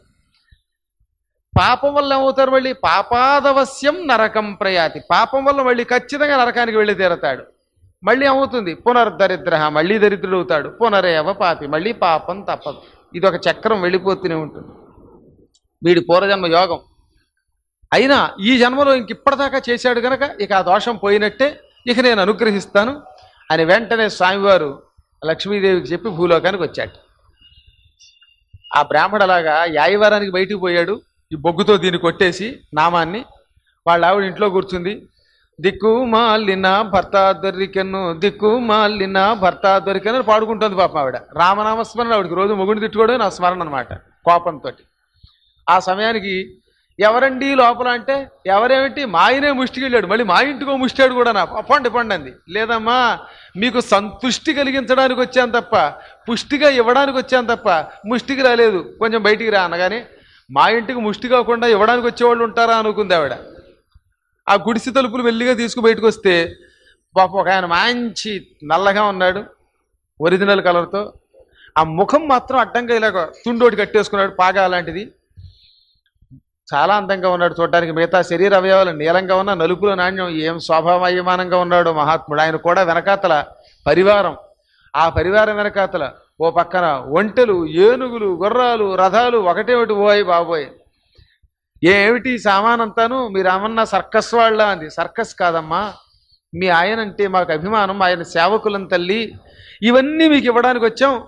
పాపం వల్ల ఏమవుతారు మళ్ళీ పాపాదవశ్యం నరకం ప్రయాతి పాపం వల్ల మళ్ళీ ఖచ్చితంగా నరకానికి వెళ్ళి తీరతాడు మళ్ళీ ఏమవుతుంది పునర్దరిద్ర మళ్ళీ దరిద్రుడు అవుతాడు పునరేవ పాపి మళ్ళీ పాపం తప్పదు ఇది ఒక చక్రం వెళ్ళిపోతూనే ఉంటుంది వీడి పూర్వజన్మ యోగం అయినా ఈ జన్మలో ఇంక ఇప్పటిదాకా చేశాడు గనక ఇక ఆ దోషం పోయినట్టే ఇక నేను అనుగ్రహిస్తాను అని వెంటనే స్వామివారు లక్ష్మీదేవికి చెప్పి భూలోకానికి వచ్చాడు ఆ బ్రాహ్మడలాగా యాయవారానికి బయటికి పోయాడు ఈ బొగ్గుతో దీన్ని కొట్టేసి నామాన్ని వాళ్ళ ఆవిడ ఇంట్లో కూర్చుంది దిక్కు మాలిన భర్త దొరికెను దిక్కు మాలిన భర్త దొరికెను అని పాడుకుంటుంది పాపం ఆవిడ రామనామస్మరణ ఆవిడకి రోజు మొగుడు తిట్టుకోవడం నా స్మరణ అనమాట కోపంతో ఆ సమయానికి ఎవరండి లోపల అంటే ఎవరేమిటి మా ఆయనే ముష్టికి వెళ్ళాడు మళ్ళీ మా ఇంటికో ముష్టాడు కూడా నా పండి పండి అంది లేదమ్మా మీకు సంతుష్టి కలిగించడానికి వచ్చాను తప్ప పుష్టిగా ఇవ్వడానికి వచ్చాను తప్ప ముష్టికి రాలేదు కొంచెం బయటికి రా అనగానే మా ఇంటికి ముష్టి కాకుండా ఇవ్వడానికి వచ్చేవాళ్ళు ఉంటారా అనుకుంది ఆవిడ ఆ గుడిసి తలుపులు మెల్లిగా తీసుకు బయటకు వస్తే పాప ఒక ఆయన మంచి నల్లగా ఉన్నాడు ఒరిజినల్ కలర్తో ఆ ముఖం మాత్రం అడ్డంగా ఇలాగ తుండోటి కట్టేసుకున్నాడు పాగా అలాంటిది చాలా అందంగా ఉన్నాడు చూడడానికి మిగతా శరీర అవయవాలు నీలంగా ఉన్న నలుపులో నాణ్యం ఏం స్వభావయమానంగా ఉన్నాడు మహాత్ముడు ఆయన కూడా వెనకాతల పరివారం ఆ పరివారం వెనకాతల ఓ పక్కన ఒంటెలు ఏనుగులు గుర్రాలు రథాలు ఒకటేమిటి పోయి బాబోయ్ ఏమిటి ఈ సామానంతాను మీరు ఏమన్నా సర్కస్ వాళ్ళ అంది సర్కస్ కాదమ్మా మీ ఆయన అంటే మాకు అభిమానం ఆయన సేవకులం తల్లి ఇవన్నీ మీకు ఇవ్వడానికి వచ్చాం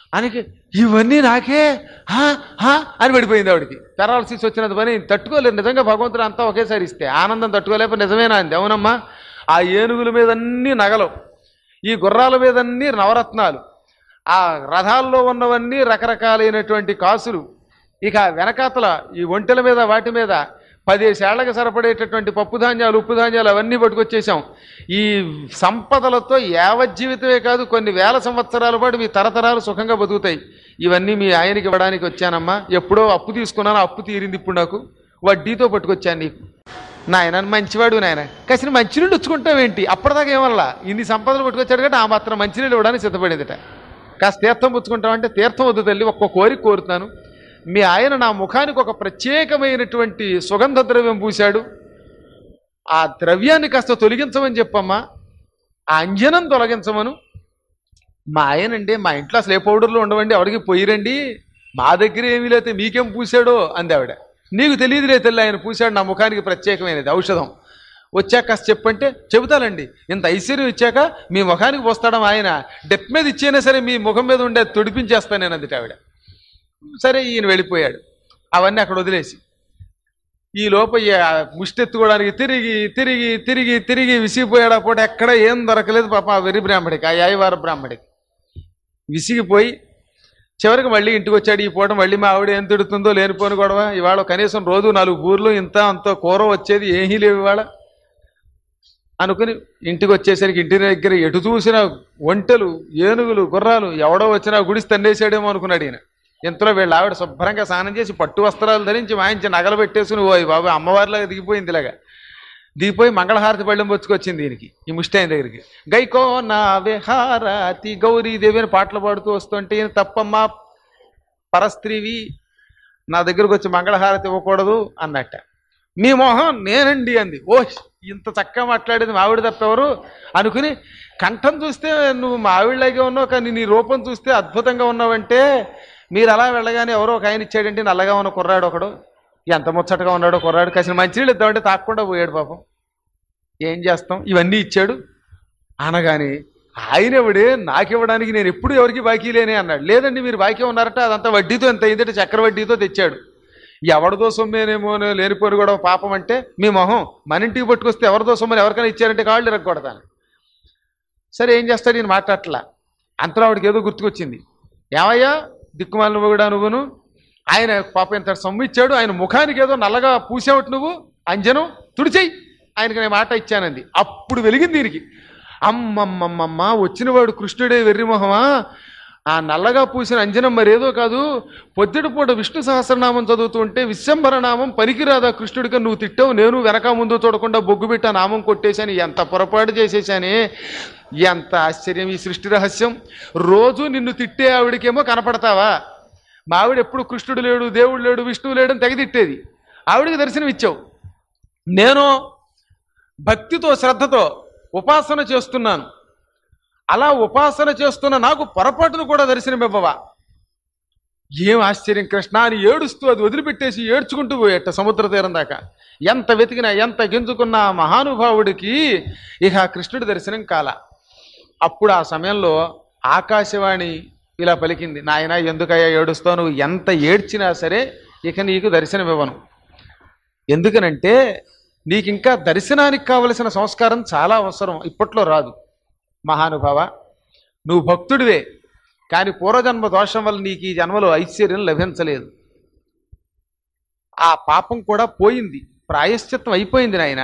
ఆయనకి ఇవన్నీ నాకే హా హా అని పడిపోయింది ఆవిడకి పెరాలసిస్ వచ్చినంత పని తట్టుకోలేదు నిజంగా భగవంతుడు అంతా ఒకేసారి ఇస్తే ఆనందం తట్టుకోలేక నిజమేనా అంది అవునమ్మా ఆ ఏనుగుల మీద అన్ని నగలు ఈ గుర్రాల మీద అన్ని నవరత్నాలు ఆ రథాల్లో ఉన్నవన్నీ రకరకాలైనటువంటి కాసులు ఇక వెనకాతల ఈ ఒంటెల మీద వాటి మీద పదేసేళ్లకు సరిపడేటటువంటి పప్పు ధాన్యాలు ఉప్పు ధాన్యాలు అవన్నీ పట్టుకొచ్చేసాం ఈ సంపదలతో యావజ్జీవితమే కాదు కొన్ని వేల సంవత్సరాల పాటు మీ తరతరాలు సుఖంగా బతుకుతాయి ఇవన్నీ మీ ఆయనకి ఇవ్వడానికి వచ్చానమ్మా ఎప్పుడో అప్పు తీసుకున్నాను అప్పు తీరింది ఇప్పుడు నాకు వడ్డీతో పట్టుకొచ్చాను నీకు నాయన మంచివాడు నాయన కాసిన మంచినీళ్ళు వచ్చుకుంటావేంటి అప్పటిదాకా ఏమల్లా ఇన్ని సంపదలు పట్టుకొచ్చాడు కాబట్టి ఆ మాత్రం మంచినీళ్ళు ఇవ్వడానికి సిద్ధపడేదిట కాస్త తీర్థం పుచ్చుకుంటామంటే తీర్థం వద్దు తల్లి ఒక్క కోరిక కోరుతాను మీ ఆయన నా ముఖానికి ఒక ప్రత్యేకమైనటువంటి సుగంధ ద్రవ్యం పూశాడు ఆ ద్రవ్యాన్ని కాస్త తొలగించమని చెప్పమ్మా ఆ అంజనం తొలగించమను మా ఆయనండి మా ఇంట్లో అసలు ఏ పౌడర్లు ఉండవండి ఎవరికి పోయిరండి మా దగ్గర ఏమీ లేతే మీకేం పూసాడో అంది ఆవిడ నీకు తెలియదులే తెల్లి ఆయన పూశాడు నా ముఖానికి ప్రత్యేకమైనది ఔషధం వచ్చాక కాస్త చెప్పంటే చెబుతానండి ఇంత ఐశ్వర్యం ఇచ్చాక మీ ముఖానికి పోస్తాడం ఆయన డెప్ మీద ఇచ్చైనా సరే మీ ముఖం మీద ఉండే తొడిపించేస్తాను నేను అందుట ఆవిడ సరే ఈయన వెళ్ళిపోయాడు అవన్నీ అక్కడ వదిలేసి ఈ లోప ఈ ఆ ముష్టెత్తుకోవడానికి తిరిగి తిరిగి తిరిగి తిరిగి విసిగిపోయాడు ఆ పూట ఎక్కడ ఏం దొరకలేదు పాప ఆ వెర్రి బ్రాహ్మడికి ఆ యాయవార బ్రాహ్మడికి విసిగిపోయి చివరికి మళ్ళీ ఇంటికి వచ్చాడు ఈ పూట మళ్ళీ మా ఆవిడ ఏం తిడుతుందో లేనిపోని గొడవ ఇవాళ కనీసం రోజు నాలుగు బూర్లు ఇంత అంత కూర వచ్చేది ఏమీ లేవు ఇవాళ అనుకుని ఇంటికి వచ్చేసరికి ఇంటి దగ్గర ఎటు చూసిన ఒంటెలు ఏనుగులు గుర్రాలు ఎవడో వచ్చినా గుడిసి తన్నేసాడేమో అనుకున్నాడు ఈయన ఇంతలో వీళ్ళ ఆవిడ శుభ్రంగా స్నానం చేసి పట్టు వస్త్రాలు ధరించి మాయించి నగలు పెట్టేసుకుని ఓ బాబు అమ్మవారిలాగా దిగిపోయింది ఇలాగా దిగిపోయి మంగళహారతి పళ్ళెం వచ్చుకొచ్చింది దీనికి ఈ ముష్టి ఆయన దగ్గరికి గైకో నా విహారతి గౌరీదేవి అని పాటలు పాడుతూ వస్తుంటే ఈయన తప్పమ్మా పరస్త్రీవి నా దగ్గరకు వచ్చి మంగళహారతి ఇవ్వకూడదు అన్నట్ట మీ మొహం నేనండి అంది ఓ ఇంత చక్కగా మాట్లాడేది మావిడ తప్పెవరు అనుకుని కంఠం చూస్తే నువ్వు మావిడిలాగే ఉన్నావు కానీ నీ రూపం చూస్తే అద్భుతంగా ఉన్నావంటే మీరు అలా వెళ్ళగానే ఎవరో ఒక ఆయన ఇచ్చాడంటే నల్లగా ఉన్న కుర్రాడు ఒకడు ఎంత ముచ్చటగా ఉన్నాడో కుర్రాడు కాసిన మంచినీళ్ళు ఇద్దామంటే తాకుండా పోయాడు పాపం ఏం చేస్తాం ఇవన్నీ ఇచ్చాడు అనగానే ఆయన ఎవడే నాకివ్వడానికి నేను ఎప్పుడు ఎవరికి బాకీ లేనే అన్నాడు లేదండి మీరు బాకీ ఉన్నారట అదంతా వడ్డీతో ఎంత అయిందంటే చక్ర వడ్డీతో తెచ్చాడు ఎవరిదో సొమ్మేనేమో అని లేనిపోని కూడా పాపం అంటే మీ మొహం మన ఇంటికి పట్టుకొస్తే ఎవరిదో సొమ్మని ఎవరికైనా ఇచ్చారంటే కాళ్ళు ఇరగొడతాను సరే ఏం చేస్తాడు నేను మాట్లాడట్లా అంతలో ఆవిడకి ఏదో గుర్తుకొచ్చింది ఏమయ్యా దిక్కుమాల నువ్వు కూడా నువ్వును ఆయన పాపం ఇంత సొమ్ము ఇచ్చాడు ఆయన ముఖానికి ఏదో నల్లగా పూసావట్ నువ్వు అంజనం తుడిచేయి ఆయనకి నేను మాట ఇచ్చానంది అప్పుడు వెలిగింది దీనికి అమ్మమ్మమ్మమ్మ వచ్చినవాడు కృష్ణుడే వెర్రిమొహమా ఆ నల్లగా పూసిన అంజనం మరేదో కాదు పొద్దుటి పూట విష్ణు సహస్రనామం చదువుతూ ఉంటే విశ్వంభర నామం పనికిరాదా కృష్ణుడిగా నువ్వు తిట్టావు నేను వెనక ముందు చూడకుండా బొగ్గు బిట్ట నామం కొట్టేశాను ఎంత పొరపాటు చేసేసానే ఎంత ఆశ్చర్యం ఈ సృష్టి రహస్యం రోజు నిన్ను తిట్టే ఆవిడకేమో కనపడతావా మా ఆవిడ ఎప్పుడు కృష్ణుడు లేడు దేవుడు లేడు విష్ణువు లేడు అని తెగ తిట్టేది ఆవిడకి దర్శనం ఇచ్చావు నేను భక్తితో శ్రద్ధతో ఉపాసన చేస్తున్నాను అలా ఉపాసన చేస్తున్న నాకు పొరపాటును కూడా దర్శనమివ్వవా ఏం ఆశ్చర్యం కృష్ణ అని ఏడుస్తూ అది వదిలిపెట్టేసి ఏడ్చుకుంటూ పోయేట సముద్ర తీరం దాకా ఎంత వెతికినా ఎంత గింజుకున్న ఆ మహానుభావుడికి ఇక ఆ కృష్ణుడి దర్శనం కాల అప్పుడు ఆ సమయంలో ఆకాశవాణి ఇలా పలికింది నాయన ఎందుకయ్యా ఏడుస్తావు నువ్వు ఎంత ఏడ్చినా సరే ఇక నీకు దర్శనం ఇవ్వను ఎందుకనంటే నీకు ఇంకా దర్శనానికి కావలసిన సంస్కారం చాలా అవసరం ఇప్పట్లో రాదు మహానుభావ నువ్వు భక్తుడివే కానీ పూర్వజన్మ దోషం వల్ల నీకు ఈ జన్మలో ఐశ్వర్యం లభించలేదు ఆ పాపం కూడా పోయింది ప్రాయశ్చిత్తం అయిపోయింది నాయన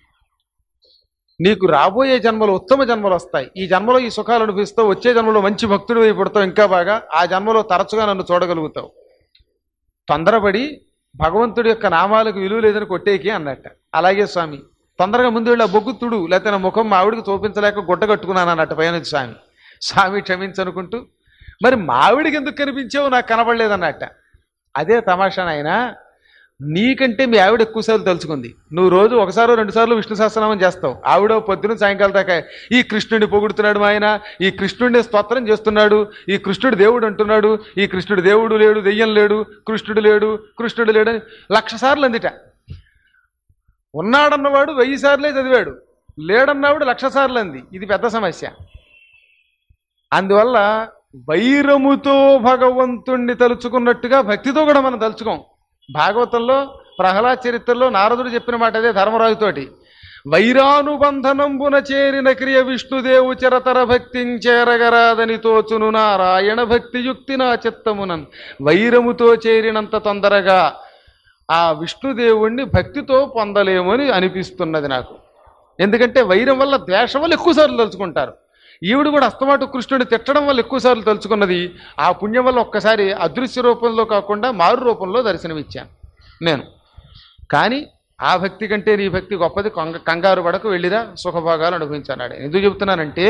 నీకు రాబోయే జన్మలో ఉత్తమ జన్మలు వస్తాయి ఈ జన్మలో ఈ సుఖాలు అనుభవిస్తావు వచ్చే జన్మలో మంచి భక్తుడు పుడతావు ఇంకా బాగా ఆ జన్మలో తరచుగా నన్ను చూడగలుగుతావు తొందరపడి భగవంతుడి యొక్క నామాలకు విలువ లేదని కొట్టేకి అన్నట్ట అలాగే స్వామి తొందరగా ముందు వెళ్ళి ఆ బొగ్గు తుడు లేకపోతే నా ముఖం మా ఆవిడికి చూపించలేక గుడ్డ కట్టుకున్నాను అన్నట్టు పైన స్వామి స్వామి క్షమించనుకుంటూ మరి మావిడికి ఎందుకు కనిపించావు నాకు కనబడలేదన్నట్ట అదే తమాషా నాయన నీకంటే మీ ఆవిడ ఎక్కువసార్లు తలుచుకుంది నువ్వు రోజు ఒకసారి రెండు సార్లు విష్ణు సహస్రనామం చేస్తావు ఆవిడ పొద్దున సాయంకాలం దాకా ఈ కృష్ణుడిని పొగుడుతున్నాడు మా ఆయన ఈ కృష్ణుడిని స్తోత్రం చేస్తున్నాడు ఈ కృష్ణుడు దేవుడు అంటున్నాడు ఈ కృష్ణుడు దేవుడు లేడు దెయ్యం లేడు కృష్ణుడు లేడు కృష్ణుడు లేడు అని లక్ష సార్లు అందిట ఉన్నాడన్నవాడు వెయ్యి సార్లే చదివాడు లేడన్నవాడు లక్ష సార్లు అంది ఇది పెద్ద సమస్య అందువల్ల వైరముతో భగవంతుణ్ణి తలుచుకున్నట్టుగా భక్తితో కూడా మనం తలుచుకోం భాగవతంలో ప్రహ్లాద చరిత్రలో నారదుడు చెప్పిన మాట అదే ధర్మరాజుతోటి వైరానుబంధనంబున చేరిన క్రియ విష్ణుదేవు చరతర భక్తిం చేరగరాదని తోచును నారాయణ భక్తియుక్తి నా చిత్తమునన్ వైరముతో చేరినంత తొందరగా ఆ విష్ణుదేవుణ్ణి భక్తితో పొందలేమని అనిపిస్తున్నది నాకు ఎందుకంటే వైరం వల్ల ద్వేషం వల్ల ఎక్కువసార్లు తలుచుకుంటారు ఈవిడ కూడా అస్తమాటు కృష్ణుడిని తిట్టడం వల్ల ఎక్కువసార్లు తలుచుకున్నది ఆ పుణ్యం వల్ల ఒక్కసారి అదృశ్య రూపంలో కాకుండా మారు రూపంలో దర్శనమిచ్చాను నేను కానీ ఆ భక్తి కంటే నీ భక్తి గొప్పది కొంగ కంగారు పడకు వెళ్ళిరా సుఖభోగాలు అనుభవించన్నాడు ఎందుకు చెబుతున్నానంటే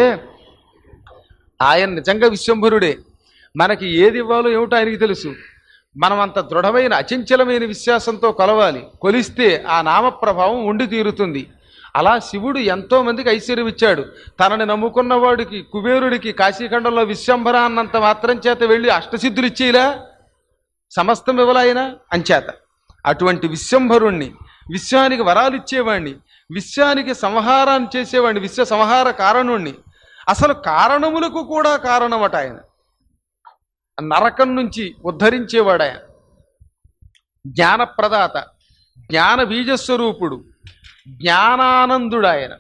ఆయన నిజంగా విశ్వంభరుడే మనకి ఏది ఇవ్వాలో ఏమిటో ఆయనకి తెలుసు మనం అంత దృఢమైన అచంచలమైన విశ్వాసంతో కొలవాలి కొలిస్తే ఆ నామ ప్రభావం ఉండి తీరుతుంది అలా శివుడు ఎంతో మందికి ఐశ్వర్యం ఇచ్చాడు తనని నమ్ముకున్న వాడికి కుబేరుడికి కాశీఖండంలో విశ్వంభర అన్నంత మాత్రం చేత వెళ్ళి అష్టసిద్ధులు ఇచ్చేలా సమస్తం ఇవ్వలాయన అంచేత అటువంటి విశ్వంభరుణ్ణి విశ్వానికి వరాలు ఇచ్చేవాణ్ణి విశ్వానికి సంహారాన్ని చేసేవాడిని విశ్వ సంహార కారణుణ్ణి అసలు కారణములకు కూడా కారణమట ఆయన నరకం నుంచి ఉద్ధరించేవాడు ఆయన జ్ఞానప్రదాత జ్ఞాన బీజస్వరూపుడు జ్ఞానానందుడు ఆయన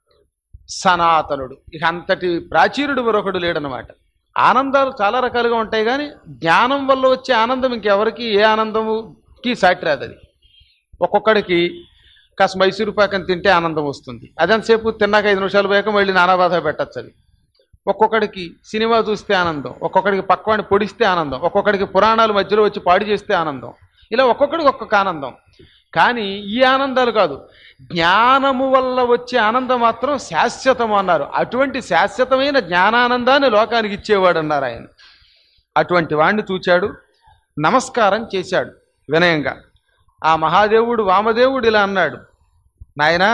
సనాతనుడు ఇక అంతటి ప్రాచీనుడు మరొకడు లేడనమాట ఆనందాలు చాలా రకాలుగా ఉంటాయి కానీ జ్ఞానం వల్ల వచ్చే ఆనందం ఇంకెవరికి ఏ ఆనందముకి సాటి రాదు అది ఒక్కొక్కడికి కాస్త మైసూరు పాకం తింటే ఆనందం వస్తుంది అదంతసేపు తిన్నాక ఐదు నిమిషాలు పోయాక మళ్ళీ నానా బాధ పెట్టచ్చు అది ఒక్కొక్కడికి సినిమా చూస్తే ఆనందం ఒక్కొక్కడికి పక్కవాడిని పొడిస్తే ఆనందం ఒక్కొక్కడికి పురాణాలు మధ్యలో వచ్చి పాడు చేస్తే ఆనందం ఇలా ఒక్కొక్కడికి ఒక్కొక్క ఆనందం కానీ ఈ ఆనందాలు కాదు జ్ఞానము వల్ల వచ్చే ఆనందం మాత్రం శాశ్వతం అన్నారు అటువంటి శాశ్వతమైన జ్ఞానానందాన్ని లోకానికి ఇచ్చేవాడు అన్నారు ఆయన అటువంటి వాణ్ణి చూచాడు నమస్కారం చేశాడు వినయంగా ఆ మహాదేవుడు వామదేవుడు ఇలా అన్నాడు నాయనా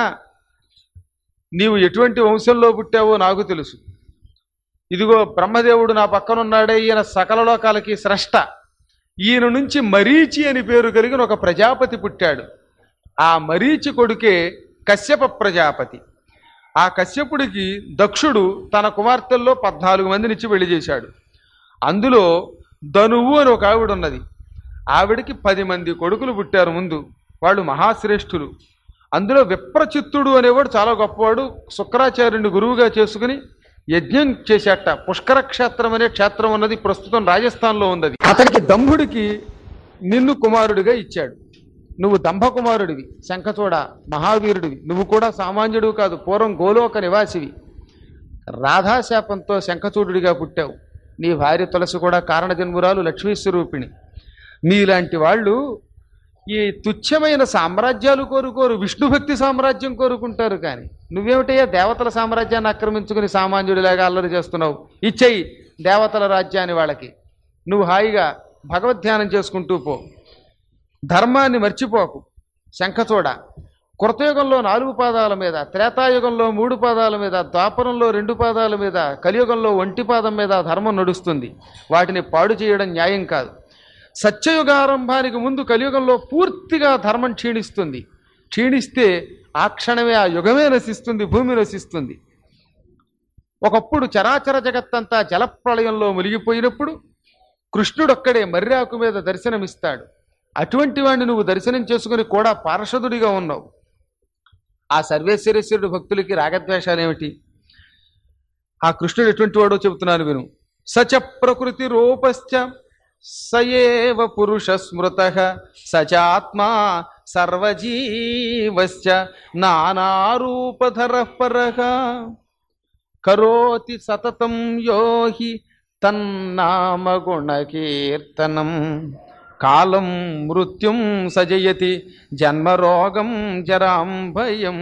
నీవు ఎటువంటి వంశంలో పుట్టావో నాకు తెలుసు ఇదిగో బ్రహ్మదేవుడు నా పక్కన ఉన్నాడే ఈయన సకల లోకాలకి స్రష్ట ఈయన నుంచి మరీచి అని పేరు కలిగిన ఒక ప్రజాపతి పుట్టాడు ఆ మరీచి కొడుకే కశ్యప ప్రజాపతి ఆ కశ్యపుడికి దక్షుడు తన కుమార్తెల్లో పద్నాలుగు మందినిచ్చి పెళ్లి చేశాడు అందులో ధనువు అని ఒక ఆవిడ ఉన్నది ఆవిడకి పది మంది కొడుకులు పుట్టారు ముందు వాళ్ళు మహాశ్రేష్ఠులు అందులో విప్రచిత్తుడు అనేవాడు చాలా గొప్పవాడు శుక్రాచార్యుని గురువుగా చేసుకుని యజ్ఞం చేసేట పుష్కర క్షేత్రం అనే క్షేత్రం ఉన్నది ప్రస్తుతం రాజస్థాన్లో ఉన్నది అతనికి దంభుడికి నిన్ను కుమారుడిగా ఇచ్చాడు నువ్వు దంభ కుమారుడివి శంఖచూడ మహావీరుడివి నువ్వు కూడా సామాన్యుడు కాదు పూర్వం గోలోక నివాసివి రాధాశాపంతో శంఖచూడుడిగా పుట్టావు నీ భార్య తులసి కూడా కారణజన్మురాలు లక్ష్మీ స్వరూపిణి నీలాంటి వాళ్ళు ఈ తుచ్చమైన సామ్రాజ్యాలు కోరుకోరు విష్ణుభక్తి సామ్రాజ్యం కోరుకుంటారు కానీ నువ్వేమిటయ్యా దేవతల సామ్రాజ్యాన్ని ఆక్రమించుకుని సామాన్యుడిలాగా అల్లరి చేస్తున్నావు ఇచ్చేయి దేవతల రాజ్యాన్ని వాళ్ళకి నువ్వు హాయిగా భగవద్ధ్యానం చేసుకుంటూ పో ధర్మాన్ని మర్చిపోకు శంఖచూడ కృతయుగంలో నాలుగు పాదాల మీద త్రేతాయుగంలో మూడు పాదాల మీద ద్వాపరంలో రెండు పాదాల మీద కలియుగంలో ఒంటి పాదం మీద ధర్మం నడుస్తుంది వాటిని పాడు చేయడం న్యాయం కాదు సత్యయుగారంభానికి ముందు కలియుగంలో పూర్తిగా ధర్మం క్షీణిస్తుంది క్షీణిస్తే ఆ క్షణమే ఆ యుగమే నశిస్తుంది భూమి నశిస్తుంది ఒకప్పుడు చరాచర జగత్తంతా జలప్రళయంలో మునిగిపోయినప్పుడు కృష్ణుడొక్కడే మర్రాకు మీద దర్శనమిస్తాడు అటువంటి వాడిని నువ్వు దర్శనం చేసుకుని కూడా పార్షదుడిగా ఉన్నావు ఆ సర్వేశ్వరేశ్వరుడు భక్తులకి రాగద్వేషాలు ఏమిటి ఆ కృష్ణుడు ఎటువంటి వాడో చెబుతున్నాను విను సచ ప్రకృతి రూపశ్చ సయేవ పురుష స్మృత సచాత్మా సర్వజీవశ్చ నానారూపధర పరః కరోతి సతతం యోహి తన్నామ గుణకీర్తనం కాలం మృత్యుం సజయతి జన్మరోగం జరాం భయం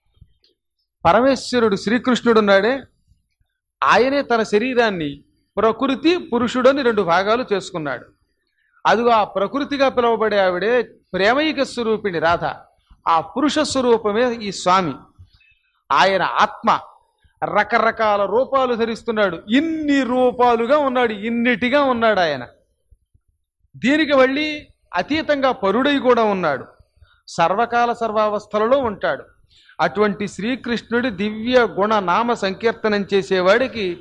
పరమేశ్వరుడు శ్రీకృష్ణుడు ఉన్నాడే ఆయనే తన శరీరాన్ని ప్రకృతి పురుషుడని రెండు భాగాలు చేసుకున్నాడు అదిగో ఆ ప్రకృతిగా పిలువబడే ఆవిడే ప్రేమైక స్వరూపిణి రాధ ఆ పురుష స్వరూపమే ఈ స్వామి ఆయన ఆత్మ రకరకాల రూపాలు ధరిస్తున్నాడు ఇన్ని రూపాలుగా ఉన్నాడు ఇన్నిటిగా ఉన్నాడు ఆయన దీనికి మళ్ళీ అతీతంగా పరుడై కూడా ఉన్నాడు సర్వకాల సర్వావస్థలలో ఉంటాడు అటువంటి శ్రీకృష్ణుడి దివ్య గుణ నామ సంకీర్తనం చేసేవాడికి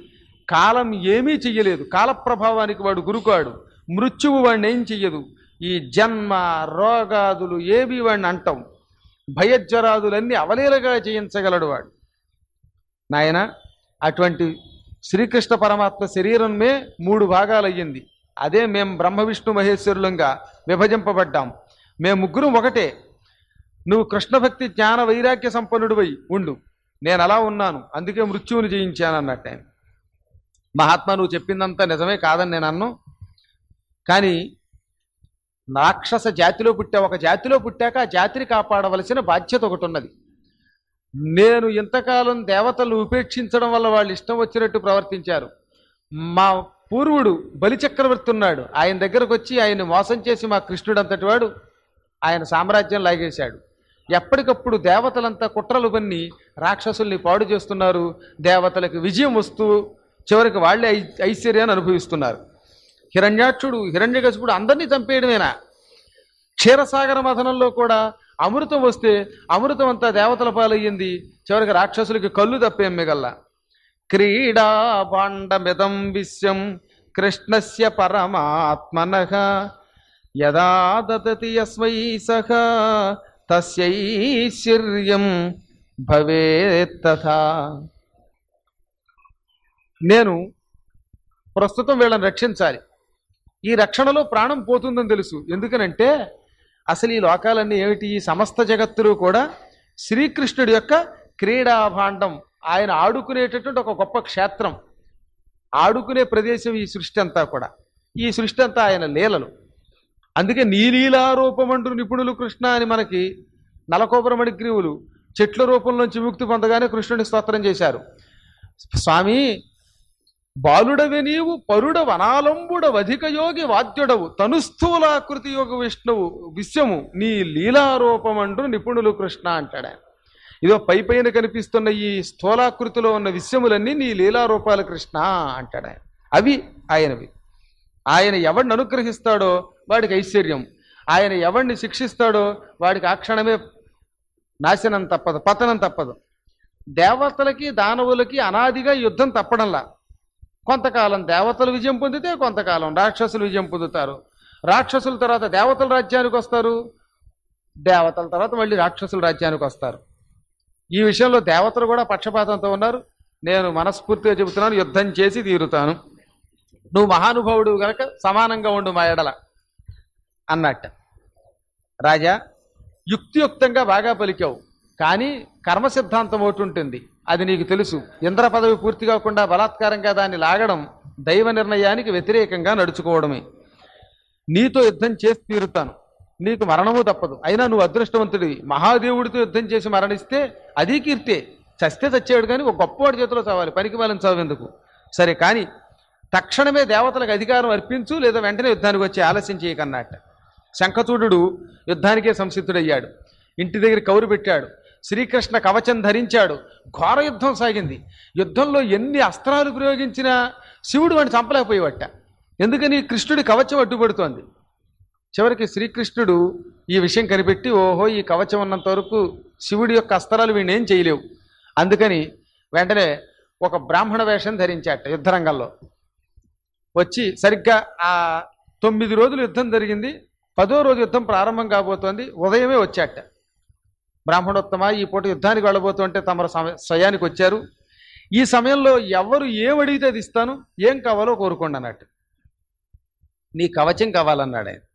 కాలం ఏమీ చెయ్యలేదు కాల ప్రభావానికి వాడు గురుకాడు మృత్యువు వాడిని ఏం చెయ్యదు ఈ జన్మ రోగాదులు ఏవి వాడిని అంటాం భయజ్వరాదులన్నీ అవలీలగా జయించగలడు వాడు నాయన అటువంటి శ్రీకృష్ణ పరమాత్మ శరీరమే మూడు భాగాలు అయ్యింది అదే మేము బ్రహ్మ విష్ణు మహేశ్వరులంగా విభజింపబడ్డాం మేము ముగ్గురం ఒకటే నువ్వు కృష్ణ భక్తి జ్ఞాన వైరాగ్య సంపన్నుడివై ఉండు నేను అలా ఉన్నాను అందుకే మృత్యువుని జయించాను అన్నట్టు ఆయన మహాత్మా నువ్వు చెప్పిందంతా నిజమే కాదని నేను అన్ను కానీ రాక్షస జాతిలో పుట్టా ఒక జాతిలో పుట్టాక ఆ జాతిని కాపాడవలసిన బాధ్యత ఒకటి ఉన్నది నేను ఇంతకాలం దేవతలు ఉపేక్షించడం వల్ల వాళ్ళు ఇష్టం వచ్చినట్టు ప్రవర్తించారు మా పూర్వుడు బలిచక్రవర్తి ఉన్నాడు ఆయన దగ్గరకు వచ్చి ఆయన్ని మోసం చేసి మా కృష్ణుడు అంతటి వాడు ఆయన సామ్రాజ్యం లాగేశాడు ఎప్పటికప్పుడు దేవతలంతా కుట్రలు పన్ని రాక్షసుల్ని పాడు చేస్తున్నారు దేవతలకు విజయం వస్తూ చివరికి వాళ్ళే ఐ ఐశ్వర్యాన్ని అనుభవిస్తున్నారు హిరణ్యాక్షుడు హిరణ్యకశిపుడు అందరినీ చంపేయడమేనా క్షీరసాగర మథనంలో కూడా అమృతం వస్తే అమృతం అంతా దేవతల పాలయ్యింది చివరికి రాక్షసులకి కళ్ళు తప్పేం మిగల్లా క్రీడా పాండమిదం విశ్వం కృష్ణస్య పరమాత్మనః యదా దదతి యస్మై సహ తస్యైశ్వర్యం భవేత్తథా నేను ప్రస్తుతం వీళ్ళని రక్షించాలి ఈ రక్షణలో ప్రాణం పోతుందని తెలుసు ఎందుకనంటే అసలు ఈ లోకాలన్నీ ఏమిటి ఈ సమస్త జగత్తులు కూడా శ్రీకృష్ణుడి యొక్క క్రీడాభాండం ఆయన ఆడుకునేటటువంటి ఒక గొప్ప క్షేత్రం ఆడుకునే ప్రదేశం ఈ సృష్టి అంతా కూడా ఈ సృష్టి అంతా ఆయన లీలలు అందుకే నీలీలారూపమంటూ నిపుణులు కృష్ణ అని మనకి నలకోపరమణి గ్రీవులు చెట్ల రూపంలోంచి విముక్తి పొందగానే కృష్ణుని స్తోత్రం చేశారు స్వామి బాలుడవే నీవు పరుడ వనాలంబుడ వధిక యోగి వాద్యుడవు తనుస్థూలాకృతి యోగ విష్ణువు విశ్వము నీ లీలారూపమంటూ నిపుణులు కృష్ణ అంటాడు ఆయన ఇదో పై పైన కనిపిస్తున్న ఈ స్థూలాకృతిలో ఉన్న విశ్వములన్నీ నీ లీలారూపాలు కృష్ణ అంటాడు ఆయన అవి ఆయనవి ఆయన ఎవడిని అనుగ్రహిస్తాడో వాడికి ఐశ్వర్యం ఆయన ఎవడిని శిక్షిస్తాడో వాడికి ఆ క్షణమే నాశనం తప్పదు పతనం తప్పదు దేవతలకి దానవులకి అనాదిగా యుద్ధం తప్పడంలా కొంతకాలం దేవతలు విజయం పొందితే కొంతకాలం రాక్షసులు విజయం పొందుతారు రాక్షసుల తర్వాత దేవతల రాజ్యానికి వస్తారు దేవతల తర్వాత మళ్ళీ రాక్షసుల రాజ్యానికి వస్తారు ఈ విషయంలో దేవతలు కూడా పక్షపాతంతో ఉన్నారు నేను మనస్ఫూర్తిగా చెబుతున్నాను యుద్ధం చేసి తీరుతాను నువ్వు మహానుభావుడు గనక సమానంగా ఉండు మా ఎడల అన్నట్ట రాజా యుక్తియుక్తంగా బాగా పలికావు కానీ కర్మ సిద్ధాంతం ఒకటి ఉంటుంది అది నీకు తెలుసు ఇంద్ర పదవి పూర్తి కాకుండా బలాత్కారంగా దాన్ని లాగడం దైవ నిర్ణయానికి వ్యతిరేకంగా నడుచుకోవడమే నీతో యుద్ధం చేసి తీరుతాను నీకు మరణము తప్పదు అయినా నువ్వు అదృష్టవంతుడివి మహాదేవుడితో యుద్ధం చేసి మరణిస్తే అది కీర్తే చస్తే చచ్చేవాడు కానీ ఒక గొప్పవాడి చేతిలో చావాలి పనికి వాళ్ళని చావెందుకు సరే కానీ తక్షణమే దేవతలకు అధికారం అర్పించు లేదా వెంటనే యుద్ధానికి వచ్చి ఆలస్యం చేయకన్నట్ట శంఖచూడు యుద్ధానికే సంసిద్ధుడయ్యాడు ఇంటి దగ్గర కౌరు పెట్టాడు శ్రీకృష్ణ కవచం ధరించాడు ఘోర యుద్ధం సాగింది యుద్ధంలో ఎన్ని అస్త్రాలు ప్రయోగించినా శివుడు వాడిని చంపలేకపోయేవట ఎందుకని కృష్ణుడి కవచం అడ్డుపడుతోంది చివరికి శ్రీకృష్ణుడు ఈ విషయం కనిపెట్టి ఓహో ఈ కవచం ఉన్నంత వరకు శివుడి యొక్క అస్త్రాలు వీడిని ఏం చేయలేవు అందుకని వెంటనే ఒక బ్రాహ్మణ వేషం ధరించాట యుద్ధరంగంలో వచ్చి సరిగ్గా ఆ తొమ్మిది రోజులు యుద్ధం జరిగింది పదో రోజు యుద్ధం ప్రారంభం కాబోతోంది ఉదయమే వచ్చాట బ్రాహ్మణోత్తమ ఈ పూట యుద్ధానికి వెళ్ళబోతుంటే తమరు సమ- స్వయానికి వచ్చారు ఈ సమయంలో ఎవరు ఏం అడిగితే అది ఇస్తాను ఏం కావాలో కోరుకోండి అన్నట్టు నీ కవచం కావాలన్నాడు ఆయన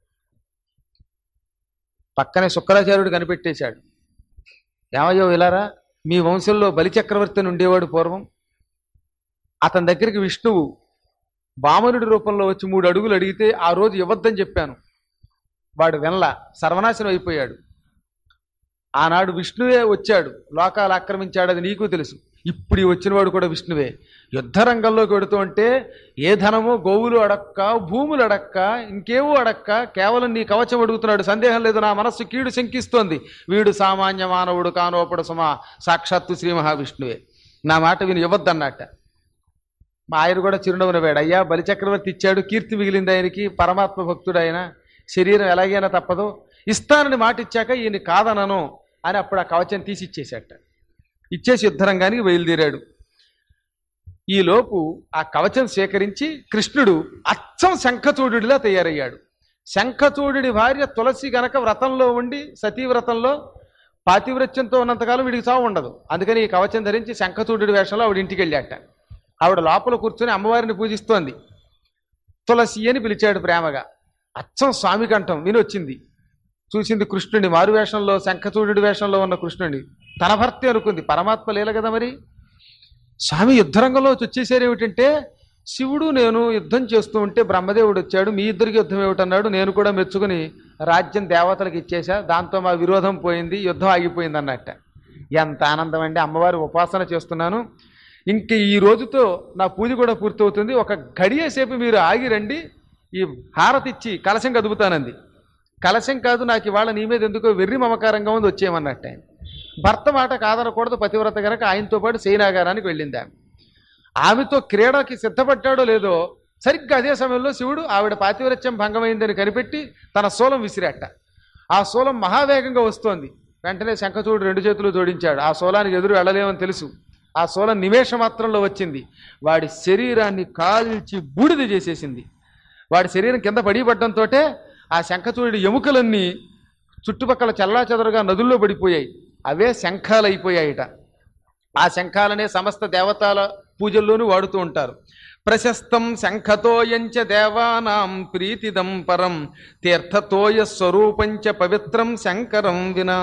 పక్కనే శుక్రాచార్యుడు కనిపెట్టేశాడు ఏమయ్యో ఇలారా మీ వంశంలో బలిచక్రవర్తి అని ఉండేవాడు పూర్వం అతని దగ్గరికి విష్ణువు వామనుడి రూపంలో వచ్చి మూడు అడుగులు అడిగితే ఆ రోజు ఇవ్వద్దని చెప్పాను వాడు వెనల సర్వనాశనం అయిపోయాడు ఆనాడు విష్ణువే వచ్చాడు లోకాలు ఆక్రమించాడు అది నీకు తెలుసు ఇప్పుడు ఈ వచ్చినవాడు కూడా విష్ణువే యుద్ధ రంగంలోకి వెడుతూ ఉంటే ఏ ధనమో గోవులు అడక్క భూములు అడక్క ఇంకేవో అడక్క కేవలం నీ కవచం అడుగుతున్నాడు సందేహం లేదు నా మనస్సు కీడు శంకిస్తోంది వీడు సామాన్య మానవుడు కానోపడు సుమా సాక్షాత్తు శ్రీ మహావిష్ణువే నా మాట విని ఇవ్వద్దన్నట్ట మా ఆయన కూడా చిరునవ్వు నవ్వాడు అయ్యా బలిచక్రవర్తి ఇచ్చాడు కీర్తి మిగిలింది ఆయనకి పరమాత్మ భక్తుడు ఆయన శరీరం ఎలాగైనా తప్పదు ఇస్తానని మాట ఇచ్చాక ఈయన కాదనను అని అప్పుడు ఆ కవచం తీసి ఇచ్చేసేట ఇచ్చేసి యుద్ధరంగానికి బయలుదేరాడు ఈలోపు ఆ కవచం సేకరించి కృష్ణుడు అచ్చం శంఖచూడుడిలా తయారయ్యాడు శంఖచూడుడి భార్య తులసి గనక వ్రతంలో ఉండి సతీవ్రతంలో పాతివ్రత్యంతో ఉన్నంతకాలం వీడికి చావు ఉండదు అందుకని ఈ కవచం ధరించి శంఖచూడుడి వేషంలో ఆవిడ ఇంటికి వెళ్ళాట ఆవిడ లోపల కూర్చొని అమ్మవారిని పూజిస్తోంది తులసి అని పిలిచాడు ప్రేమగా అచ్చం స్వామి కంఠం వినొచ్చింది చూసింది కృష్ణుడి మారు వేషంలో శంఖచూడుడి వేషంలో ఉన్న కృష్ణుడి తన భర్త అనుకుంది పరమాత్మ లేల కదా మరి స్వామి యుద్ధరంగంలో వచ్చేసారు ఏమిటంటే శివుడు నేను యుద్ధం చేస్తూ ఉంటే బ్రహ్మదేవుడు వచ్చాడు మీ ఇద్దరికి యుద్ధం ఏమిటన్నాడు నేను కూడా మెచ్చుకుని రాజ్యం దేవతలకు ఇచ్చేశా దాంతో మా విరోధం పోయింది యుద్ధం ఆగిపోయింది అన్నట్ట ఎంత ఆనందం అండి అమ్మవారి ఉపాసన చేస్తున్నాను ఇంక ఈ రోజుతో నా పూజ కూడా పూర్తవుతుంది ఒక గడియ సేపు మీరు ఆగి రండి ఈ హారతి ఇచ్చి కలశం కదుపుతానంది కలశం కాదు నాకు ఇవాళ నీ మీద ఎందుకో వెర్రి మమకారంగా ఉంది వచ్చేయమన్నట్టు ఆయన భర్త మాట కాదనకూడదు పతివ్రత గనక ఆయనతో పాటు సేనాగారానికి వెళ్ళింది ఆమె ఆమెతో క్రీడకి సిద్ధపడ్డాడో లేదో సరిగ్గా అదే సమయంలో శివుడు ఆవిడ పాతివ్రత్యం భంగమైందని కనిపెట్టి తన శూలం విసిరాట ఆ శూలం మహావేగంగా వస్తోంది వెంటనే శంఖచూడు రెండు చేతులు జోడించాడు ఆ శూలానికి ఎదురు వెళ్ళలేమని తెలుసు ఆ శూలం నిమేష మాత్రంలో వచ్చింది వాడి శరీరాన్ని కాల్చి బూడిద చేసేసింది వాడి శరీరం కింద పడిపడ్డంతో ఆ శంఖచూడి ఎముకలన్నీ చుట్టుపక్కల చల్లాచెదరుగా నదుల్లో పడిపోయాయి అవే శంఖాలు అయిపోయాయిట ఆ శంఖాలనే సమస్త దేవతల పూజల్లోనూ వాడుతూ ఉంటారు ప్రశస్తం శంఖతోయంచ దేవానాం ప్రీతిదం పరం తీర్థతోయ స్వరూపంచ పవిత్రం శంకరం వినా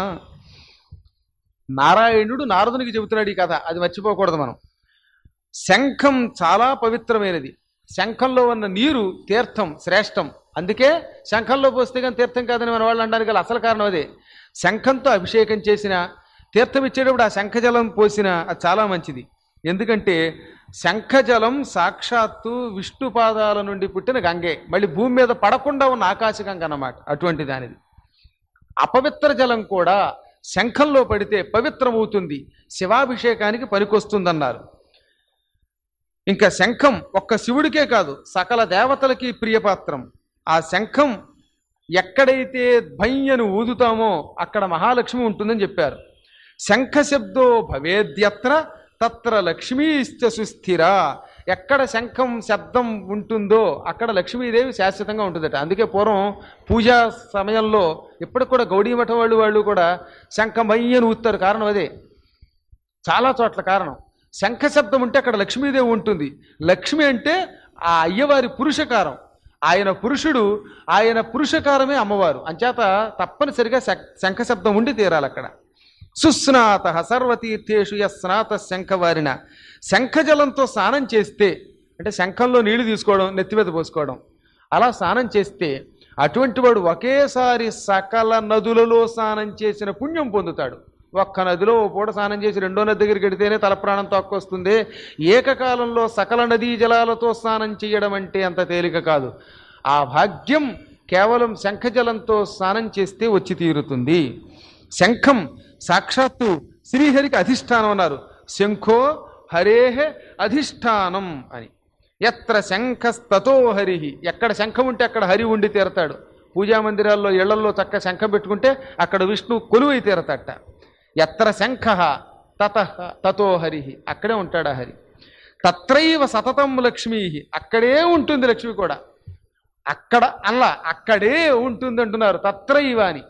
నారాయణుడు నారదునికి చెబుతున్నాడు ఈ కథ అది మర్చిపోకూడదు మనం శంఖం చాలా పవిత్రమైనది శంఖంలో ఉన్న నీరు తీర్థం శ్రేష్టం అందుకే శంఖంలో పోస్తే కానీ తీర్థం కాదని మన వాళ్ళు అనడానికి గల అసలు కారణం అదే శంఖంతో అభిషేకం చేసిన తీర్థం ఇచ్చేటప్పుడు ఆ శంఖజలం పోసిన అది చాలా మంచిది ఎందుకంటే శంఖజలం సాక్షాత్తు విష్ణు పాదాల నుండి పుట్టిన గంగే మళ్ళీ భూమి మీద పడకుండా ఉన్న ఆకాశగంగ అన్నమాట అటువంటి దానిది అపవిత్ర జలం కూడా శంఖంలో పడితే పవిత్రమవుతుంది శివాభిషేకానికి పనికొస్తుందన్నారు ఇంకా శంఖం ఒక్క శివుడికే కాదు సకల దేవతలకి ప్రియపాత్రం ఆ శంఖం ఎక్కడైతే భయ్యను ఊదుతామో అక్కడ మహాలక్ష్మి ఉంటుందని చెప్పారు శంఖ శబ్దో భవేద్యత్ర తత్ర లక్ష్మీశ్చ సుస్థిర ఎక్కడ శంఖం శబ్దం ఉంటుందో అక్కడ లక్ష్మీదేవి శాశ్వతంగా ఉంటుందట అందుకే పూర్వం పూజా సమయంలో ఇప్పటికి కూడా గౌడీ మఠం వాళ్ళు వాళ్ళు కూడా శంఖం భయ్యను ఊతారు కారణం అదే చాలా చోట్ల కారణం శంఖ శబ్దం ఉంటే అక్కడ లక్ష్మీదేవి ఉంటుంది లక్ష్మి అంటే ఆ అయ్యవారి పురుషకారం ఆయన పురుషుడు ఆయన పురుషకారమే అమ్మవారు అంచేత తప్పనిసరిగా శ- శంఖ శబ్దం ఉండి తీరాలి అక్కడ సుస్నాత సర్వతీర్థేషు యస్నాత శంఖవారిన శంఖజలంతో స్నానం చేస్తే అంటే శంఖంలో నీళ్లు తీసుకోవడం నెత్తిమీద పోసుకోవడం అలా స్నానం చేస్తే అటువంటి వాడు ఒకేసారి సకల నదులలో స్నానం చేసిన పుణ్యం పొందుతాడు ఒక్క నదిలో ఓ పూట స్నానం చేసి రెండో నది దగ్గరికి వెడితేనే తల ప్రాణం తక్కువస్తుంది ఏకకాలంలో సకల నదీ జలాలతో స్నానం చేయడం అంటే అంత తేలిక కాదు ఆ భాగ్యం కేవలం శంఖజలంతో స్నానం చేస్తే వచ్చి తీరుతుంది శంఖం సాక్షాత్తు శ్రీహరికి అధిష్టానం అన్నారు శంఖో హరేహ అధిష్టానం అని ఎత్ర శంఖస్తతో హరి ఎక్కడ శంఖం ఉంటే అక్కడ హరి ఉండి తీరతాడు పూజా మందిరాల్లో ఇళ్లల్లో చక్క శంఖం పెట్టుకుంటే అక్కడ విష్ణు కొలువై తీరతట ఎత్ర శంఖ తత తతో హరి అక్కడే ఉంటాడు ఆ హరి తత్రైవ సతతం లక్ష్మీ అక్కడే ఉంటుంది లక్ష్మి కూడా అక్కడ అల్లా అక్కడే ఉంటుంది అంటున్నారు తత్రైవ అని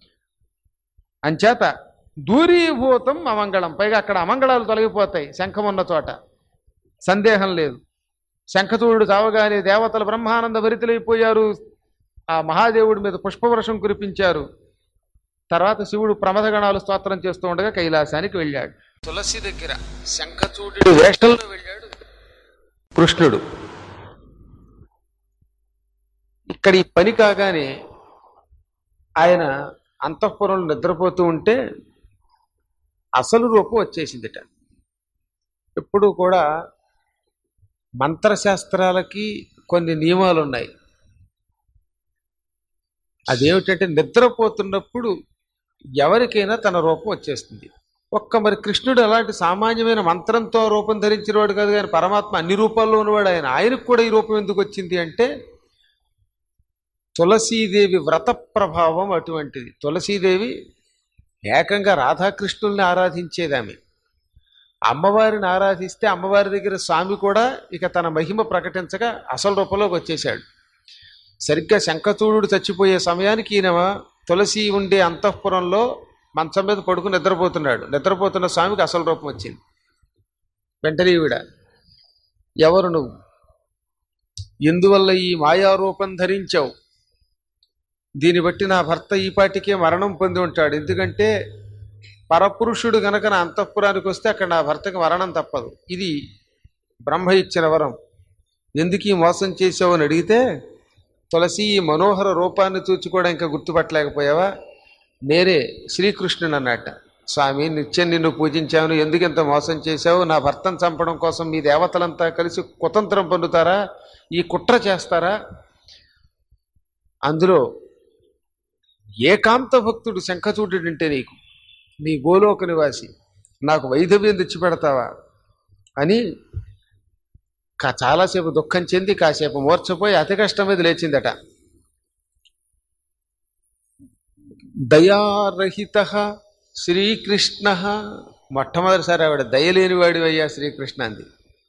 అంచేత దూరీభూతం అమంగళం పైగా అక్కడ అమంగళాలు తొలగిపోతాయి శంఖం ఉన్న చోట సందేహం లేదు శంఖచూడు చావగానే దేవతలు బ్రహ్మానంద భరితులైపోయారు ఆ మహాదేవుడి మీద పుష్పవర్షం కురిపించారు తర్వాత శివుడు ప్రమథగణాలు స్తోత్రం చేస్తూ ఉండగా కైలాసానికి వెళ్ళాడు తులసి దగ్గర శంఖచూడు వేషంలో వెళ్ళాడు కృష్ణుడు ఇక్కడ ఈ పని కాగానే ఆయన అంతఃపురంలో నిద్రపోతూ ఉంటే అసలు రూపం వచ్చేసిందిట ఎప్పుడు కూడా మంత్రశాస్త్రాలకి కొన్ని నియమాలు ఉన్నాయి అదేమిటంటే నిద్రపోతున్నప్పుడు ఎవరికైనా తన రూపం వచ్చేస్తుంది ఒక్క మరి కృష్ణుడు అలాంటి సామాన్యమైన మంత్రంతో రూపం ధరించినవాడు కాదు కానీ పరమాత్మ అన్ని రూపాల్లో ఉన్నవాడు ఆయన ఆయనకు కూడా ఈ రూపం ఎందుకు వచ్చింది అంటే తులసీదేవి వ్రత ప్రభావం అటువంటిది తులసీదేవి ఏకంగా రాధాకృష్ణుల్ని ఆరాధించేది ఆమె అమ్మవారిని ఆరాధిస్తే అమ్మవారి దగ్గర స్వామి కూడా ఇక తన మహిమ ప్రకటించగా అసలు రూపంలోకి వచ్చేశాడు సరిగ్గా శంఖచూడు చచ్చిపోయే సమయానికి ఈయన తులసి ఉండే అంతఃపురంలో మంచం మీద పడుకుని నిద్రపోతున్నాడు నిద్రపోతున్న స్వామికి అసలు రూపం వచ్చింది వెంటనే ఈవిడ ఎవరు నువ్వు ఎందువల్ల ఈ మాయారూపం ధరించావు దీన్ని బట్టి నా భర్త ఈ పాటికే మరణం పొంది ఉంటాడు ఎందుకంటే పరపురుషుడు గనక నా అంతఃపురానికి వస్తే అక్కడ నా భర్తకి మరణం తప్పదు ఇది బ్రహ్మ ఇచ్చిన వరం ఎందుకు ఈ మోసం చేసావు అని అడిగితే తులసి ఈ మనోహర రూపాన్ని చూచి కూడా ఇంకా గుర్తుపట్టలేకపోయావా నేరే శ్రీకృష్ణుని అన్నట్ట స్వామి నిత్యం నిన్ను పూజించాను ఎందుకు ఇంత మోసం చేశావు నా భర్తను చంపడం కోసం మీ దేవతలంతా కలిసి కుతంత్రం పొందుతారా ఈ కుట్ర చేస్తారా అందులో ఏకాంత భక్తుడు శంఖచూడుంటే నీకు నీ గోలోక నివాసి నాకు వైధవ్యం తెచ్చి పెడతావా అని కా- చాలాసేపు దుఃఖం చెంది కాసేపు మూర్చపోయి అతి కష్టం మీద లేచిందట దయారహిత శ్రీకృష్ణ మొట్టమొదటిసారి ఆవిడ దయలేనివాడి అయ్యా శ్రీకృష్ణ అంది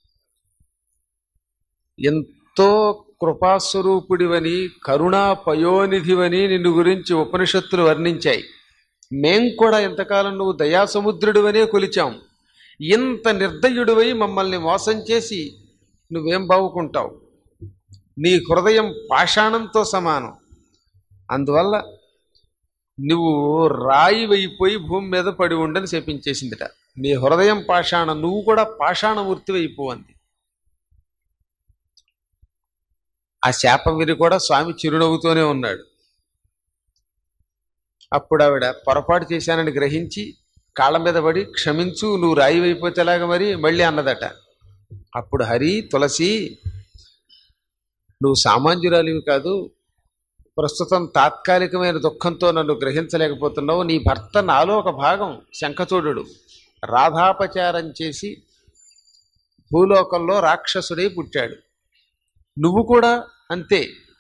ఎంతో కృపాస్వరూపుడివని కరుణా పయోనిధివని నిన్ను గురించి ఉపనిషత్తులు వర్ణించాయి మేం కూడా ఎంతకాలం నువ్వు దయాసముద్రుడివనే కొలిచాం ఇంత నిర్దయుడివై మమ్మల్ని మోసం చేసి నువ్వేం బావుకుంటావు నీ హృదయం పాషాణంతో సమానం అందువల్ల నువ్వు రాయి అయిపోయి భూమి మీద పడి ఉండని చెప్పించేసిందిట నీ హృదయం పాషాణం నువ్వు కూడా పాషాణమూర్తి అయిపోవంది ఆ శాపం విని కూడా స్వామి చిరునవ్వుతోనే ఉన్నాడు అప్పుడు ఆవిడ పొరపాటు చేశానని గ్రహించి కాళ్ళ మీద పడి క్షమించు నువ్వు రాయి అయిపోతేలాగా మరి మళ్ళీ అన్నదట అప్పుడు హరి తులసి నువ్వు సామాన్యురాలివి కాదు ప్రస్తుతం తాత్కాలికమైన దుఃఖంతో నన్ను గ్రహించలేకపోతున్నావు నీ భర్త నాలో ఒక భాగం శంఖచూడు రాధాపచారం చేసి భూలోకంలో రాక్షసుడై పుట్టాడు నువ్వు కూడా అంతే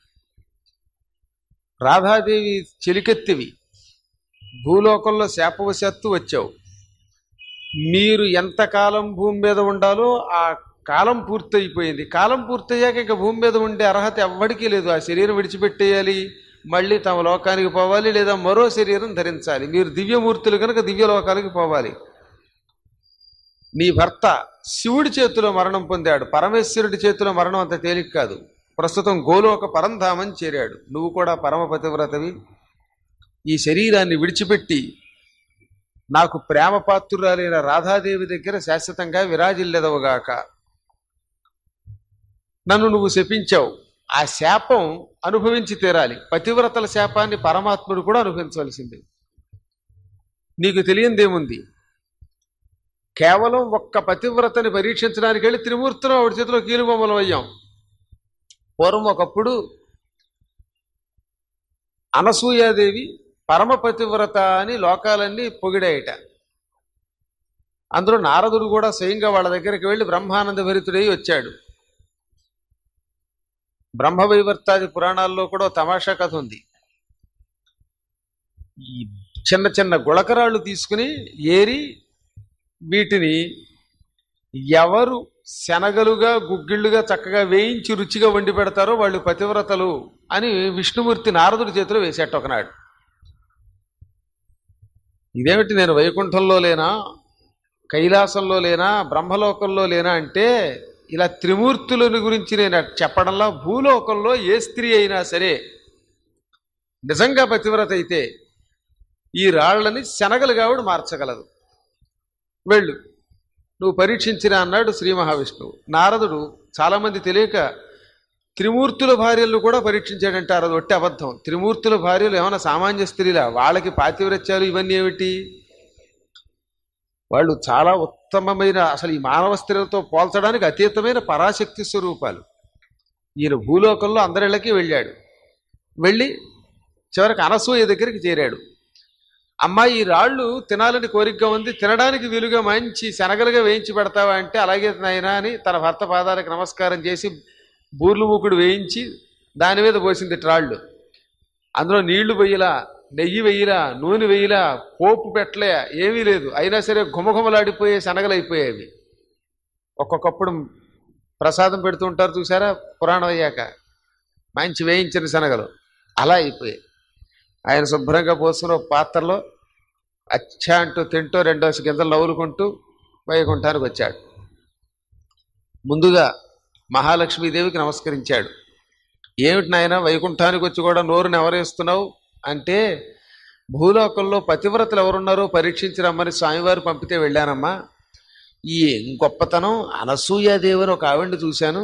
రాధాదేవి చెలికెత్తివి భూలోకంలో శాపవశాత్తు వచ్చావు మీరు ఎంతకాలం భూమి మీద ఉండాలో ఆ కాలం పూర్తయిపోయింది కాలం పూర్తయ్యాక ఇక భూమి మీద ఉండే అర్హత ఎవ్వడికీ లేదు ఆ శరీరం విడిచిపెట్టేయాలి మళ్ళీ తమ లోకానికి పోవాలి లేదా మరో శరీరం ధరించాలి మీరు దివ్యమూర్తులు కనుక దివ్యలోకానికి పోవాలి నీ భర్త శివుడి చేతిలో మరణం పొందాడు పరమేశ్వరుడి చేతిలో మరణం అంత తేలిక కాదు ప్రస్తుతం గోలోక పరంధామం చేరాడు నువ్వు కూడా పరమ పతివ్రతవి ఈ శరీరాన్ని విడిచిపెట్టి నాకు ప్రేమ పాత్రురాలైన రాధాదేవి దగ్గర శాశ్వతంగా విరాజిల్లెదవుగాక నన్ను నువ్వు శపించావు ఆ శాపం అనుభవించి తీరాలి పతివ్రతల శాపాన్ని పరమాత్ముడు కూడా అనుభవించవలసింది నీకు తెలియందేముంది కేవలం ఒక్క పతివ్రతని పరీక్షించడానికి వెళ్ళి త్రిమూర్తులు ఆవిడ చేతిలో కీలుబొమ్మలు అయ్యాం పూర్వం ఒకప్పుడు అనసూయాదేవి పరమ పతివ్రత అని లోకాలన్నీ పొగిడాయట అందులో నారదుడు కూడా స్వయంగా వాళ్ళ దగ్గరికి వెళ్ళి బ్రహ్మానంద భరితుడై వచ్చాడు బ్రహ్మవైవర్తాది పురాణాల్లో కూడా ఓ తమాషా కథ ఉంది ఈ చిన్న చిన్న గుళకరాళ్ళు తీసుకుని ఏరి వీటిని ఎవరు శనగలుగా గుగ్గిళ్ళుగా చక్కగా వేయించి రుచిగా వండి పెడతారో వాళ్ళు పతివ్రతలు అని విష్ణుమూర్తి నారదుడి చేతిలో వేసేట ఒకనాడు ఇదేమిటి నేను వైకుంఠంలో లేనా కైలాసంలో లేనా బ్రహ్మలోకంలో లేనా అంటే ఇలా త్రిమూర్తులని గురించి నేను చెప్పడంలో భూలోకంలో ఏ స్త్రీ అయినా సరే నిజంగా పతివ్రత అయితే ఈ రాళ్ళని శనగలుగా ఆవిడ మార్చగలదు వెళ్ళు నువ్వు పరీక్షించిన అన్నాడు శ్రీ మహావిష్ణువు నారదుడు చాలామంది తెలియక త్రిమూర్తుల భార్యలను కూడా పరీక్షించాడంటారు అది ఒట్టి అబద్ధం త్రిమూర్తుల భార్యలు ఏమైనా సామాన్య స్త్రీలా వాళ్ళకి పాతివ్రత్యాలు ఇవన్నీ ఏమిటి వాళ్ళు చాలా ఉత్తమమైన అసలు ఈ మానవ స్త్రీలతో పోల్చడానికి అతీతమైన పరాశక్తి స్వరూపాలు ఈయన భూలోకంలో అందరిళ్ళకి వెళ్ళాడు వెళ్ళి చివరికి అనసూయ దగ్గరికి చేరాడు అమ్మాయి ఈ రాళ్ళు తినాలని కోరికగా ఉంది తినడానికి వీలుగా మంచి శనగలుగా వేయించి పెడతావా అంటే అలాగే నాయనా అని తన భర్త పాదాలకు నమస్కారం చేసి బూర్లు మూకుడు వేయించి దాని మీద పోసింది రాళ్ళు అందులో నీళ్లు పోయేలా నెయ్యి వెయ్యిలా నూనె వెయ్యిలా పోపు పెట్టలే ఏమీ లేదు అయినా సరే గుమగుమలాడిపోయే శనగలు అయిపోయేవి ఒక్కొక్కప్పుడు ప్రసాదం పెడుతూ ఉంటారు చూసారా పురాణం అయ్యాక మంచి వేయించిన శనగలు అలా అయిపోయాయి ఆయన శుభ్రంగా పోసుకుని ఒక పాత్రలో అచ్చా అంటూ తింటూ రెండోసి గింజలు నవ్వులుకుంటూ వైకుంఠానికి వచ్చాడు ముందుగా మహాలక్ష్మీదేవికి నమస్కరించాడు ఏమిటి నాయన వైకుంఠానికి వచ్చి కూడా నోరు నెవరేస్తున్నావు అంటే భూలోకంలో పతివ్రతలు ఎవరున్నారో పరీక్షించి రమ్మని స్వామివారు పంపితే వెళ్ళానమ్మా ఈ గొప్పతనం అనసూయాదేవి అని ఒక ఆవిడ్ని చూశాను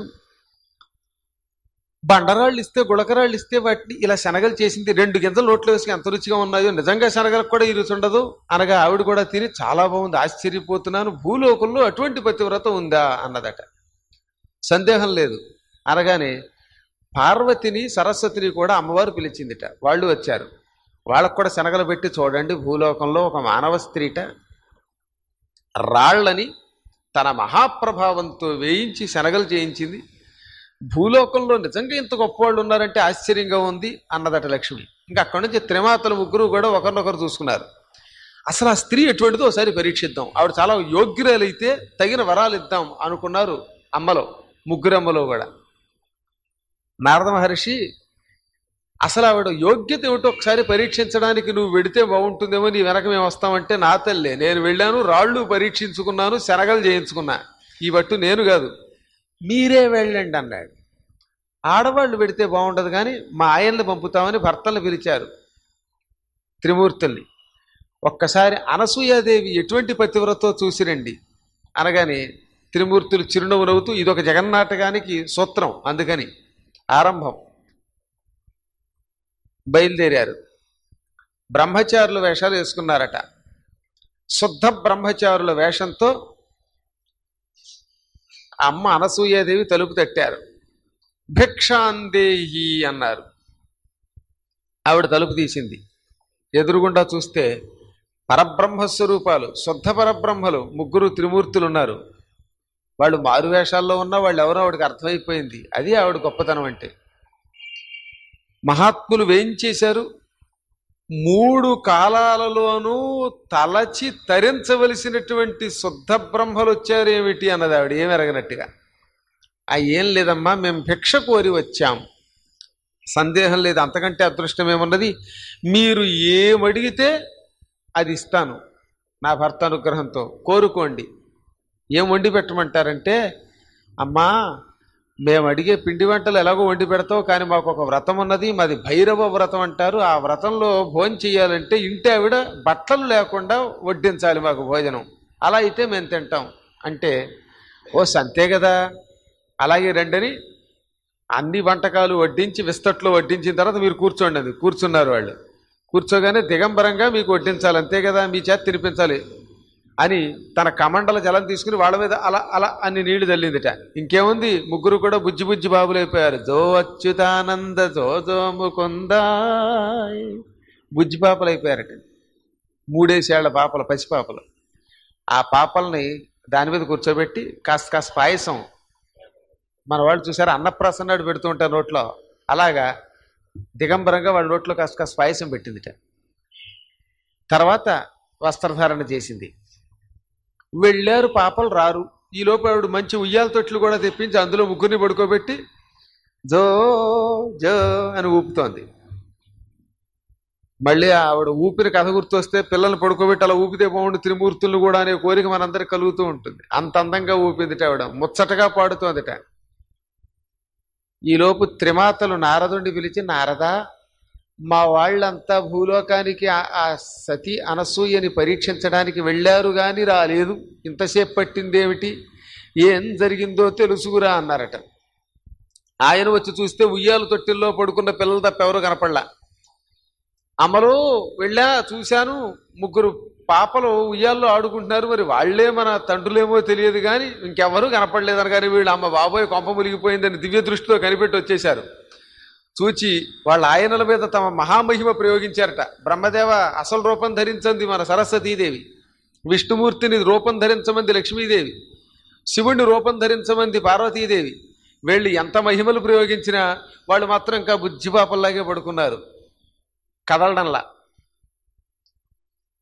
బండరాళ్ళు ఇస్తే గుళకరాళ్ళు ఇస్తే వాటిని ఇలా శనగలు చేసింది రెండు గింజలు నోట్లో వేసుకుని ఎంత రుచిగా ఉన్నాయో నిజంగా శనగలకు కూడా ఈ రుచి ఉండదు అనగా ఆవిడ కూడా తిని చాలా బాగుంది ఆశ్చర్యపోతున్నాను భూలోకంలో అటువంటి పతివ్రత ఉందా అన్నదట సందేహం లేదు అనగానే పార్వతిని సరస్వతిని కూడా అమ్మవారు పిలిచిందిట వాళ్ళు వచ్చారు వాళ్ళకు కూడా శనగలు పెట్టి చూడండి భూలోకంలో ఒక మానవ స్త్రీట రాళ్ళని తన మహాప్రభావంతో వేయించి శనగలు చేయించింది భూలోకంలో నిజంగా ఇంత గొప్పవాళ్ళు ఉన్నారంటే ఆశ్చర్యంగా ఉంది అన్నదట లక్ష్మి ఇంకా అక్కడి నుంచి త్రిమాతలు ముగ్గురు కూడా ఒకరినొకరు చూసుకున్నారు అసలు ఆ స్త్రీ ఎటువంటిదో ఒకసారి పరీక్షిద్దాం ఆవిడ చాలా యోగ్యురాలైతే తగిన వరాలు ఇద్దాం అనుకున్నారు అమ్మలో ముగ్గురమ్మలో కూడా నారద మహర్షి అసలు ఆవిడ యోగ్యత ఏమిటో ఒకసారి పరీక్షించడానికి నువ్వు వెడితే బాగుంటుందేమో నీ వెనక మేము వస్తామంటే నా తల్లే నేను వెళ్ళాను రాళ్ళు పరీక్షించుకున్నాను శనగలు చేయించుకున్నా ఈ బట్టు నేను కాదు మీరే వెళ్ళండి అన్నాడు ఆడవాళ్ళు పెడితే బాగుండదు కానీ మా ఆయన్ని పంపుతామని భర్తలు పిలిచారు త్రిమూర్తుల్ని ఒక్కసారి అనసూయాదేవి ఎటువంటి పతివ్రతో చూసిరండి అనగానే త్రిమూర్తులు చిరునవ్వు నవ్వుతూ ఇదొక జగన్నాటకానికి సూత్రం అందుకని ఆరంభం బయలుదేరారు బ్రహ్మచారుల వేషాలు వేసుకున్నారట శుద్ధ బ్రహ్మచారుల వేషంతో అమ్మ అనసూయాదేవి తలుపు తట్టారు భిక్షాందేహి అన్నారు ఆవిడ తలుపు తీసింది ఎదురుగుండా చూస్తే పరబ్రహ్మ స్వరూపాలు శుద్ధ పరబ్రహ్మలు ముగ్గురు త్రిమూర్తులు ఉన్నారు వాళ్ళు మారు వేషాల్లో ఉన్న వాళ్ళు ఎవరో ఆవిడకి అర్థమైపోయింది అది ఆవిడ గొప్పతనం అంటే మహాత్ములు వేయించేశారు మూడు కాలాలలోనూ తలచి తరించవలసినటువంటి శుద్ధ బ్రహ్మలు వచ్చారేమిటి అన్నది ఆవిడ ఏమి ఎరగనట్టుగా ఆ ఏం లేదమ్మా మేము భిక్ష కోరి వచ్చాం సందేహం లేదు అంతకంటే అదృష్టం ఏమున్నది మీరు ఏమడిగితే అది ఇస్తాను నా భర్త అనుగ్రహంతో కోరుకోండి ఏం వండి పెట్టమంటారంటే అమ్మా మేము అడిగే పిండి వంటలు ఎలాగో వండి పెడతావు కానీ మాకు ఒక వ్రతం ఉన్నది మాది భైరవ వ్రతం అంటారు ఆ వ్రతంలో భోజనం చేయాలంటే ఇంటి ఆవిడ బట్టలు లేకుండా వడ్డించాలి మాకు భోజనం అలా అయితే మేము తింటాం అంటే ఓ అంతే కదా అలాగే రండని అన్ని వంటకాలు వడ్డించి విస్తట్లో వడ్డించిన తర్వాత మీరు కూర్చోండి అది కూర్చున్నారు వాళ్ళు కూర్చోగానే దిగంబరంగా మీకు వడ్డించాలి అంతే కదా మీ చేత తినిపించాలి అని తన కమండల జలం తీసుకుని వాళ్ళ మీద అలా అలా అన్ని నీళ్లు చల్లిందిట ఇంకేముంది ముగ్గురు కూడా బుజ్జి బుజ్జి బాబులు అయిపోయారు జో అచ్యుతానంద జో జో ముకుందాయ్ బుజ్జి పాపలు అయిపోయారట మూడేసేళ్ల పాపలు పసి పాపలు ఆ పాపల్ని దాని మీద కూర్చోబెట్టి కాస్త కాస్త పాయసం మన వాళ్ళు చూసారా అన్నప్రాసన్నాడు పెడుతూ ఉంటారు నోట్లో అలాగా దిగంబరంగా వాళ్ళ నోట్లో కాస్త కాస్త పాయసం పెట్టిందిట తర్వాత వస్త్రధారణ చేసింది వెళ్ళారు పాపలు రారు ఈ లోపు ఆవిడ మంచి ఉయ్యాల తొట్లు కూడా తెప్పించి అందులో ముగ్గురిని పడుకోబెట్టి జో జో అని ఊపుతోంది మళ్ళీ ఆవిడ ఊపిరి కథ గుర్తొస్తే పిల్లల్ని పడుకోబెట్టి అలా ఊపితే బాగుండు త్రిమూర్తులు కూడా అనే కోరిక మనందరికి కలుగుతూ ఉంటుంది అంత అందంగా ఊపిందిట ఆవిడ ముచ్చటగా పాడుతోందిట ఈలోపు త్రిమాతలు నారదుండి పిలిచి నారదా మా వాళ్ళంతా భూలోకానికి ఆ- ఆ సతి అనసూయని పరీక్షించడానికి వెళ్ళారు గాని రాలేదు ఇంతసేపు పట్టిందేమిటి ఏం జరిగిందో తెలుసుకురా అన్నారట ఆయన వచ్చి చూస్తే ఉయ్యాలు తొట్టిల్లో పడుకున్న పిల్లలు తప్ప ఎవరు కనపడలా అమలు వెళ్ళా చూశాను ముగ్గురు పాపలు ఉయ్యాల్లో ఆడుకుంటున్నారు మరి వాళ్ళే మన తండ్రులేమో తెలియదు కానీ ఇంకెవరూ కనపడలేదని కానీ వీళ్ళు అమ్మ బాబోయ్ కొంప మునిగిపోయిందని దివ్య దృష్టితో కనిపెట్టి వచ్చేశారు చూచి వాళ్ళ ఆయనల మీద తమ మహామహిమ ప్రయోగించారట బ్రహ్మదేవ అసలు రూపం ధరించింది మన సరస్వతీదేవి విష్ణుమూర్తిని రూపం ధరించమంది లక్ష్మీదేవి శివుణ్ణి రూపం ధరించమంది పార్వతీదేవి వీళ్ళు ఎంత మహిమలు ప్రయోగించినా వాళ్ళు మాత్రం ఇంకా బుజ్జిపాపల్లాగే పడుకున్నారు కదలడంలా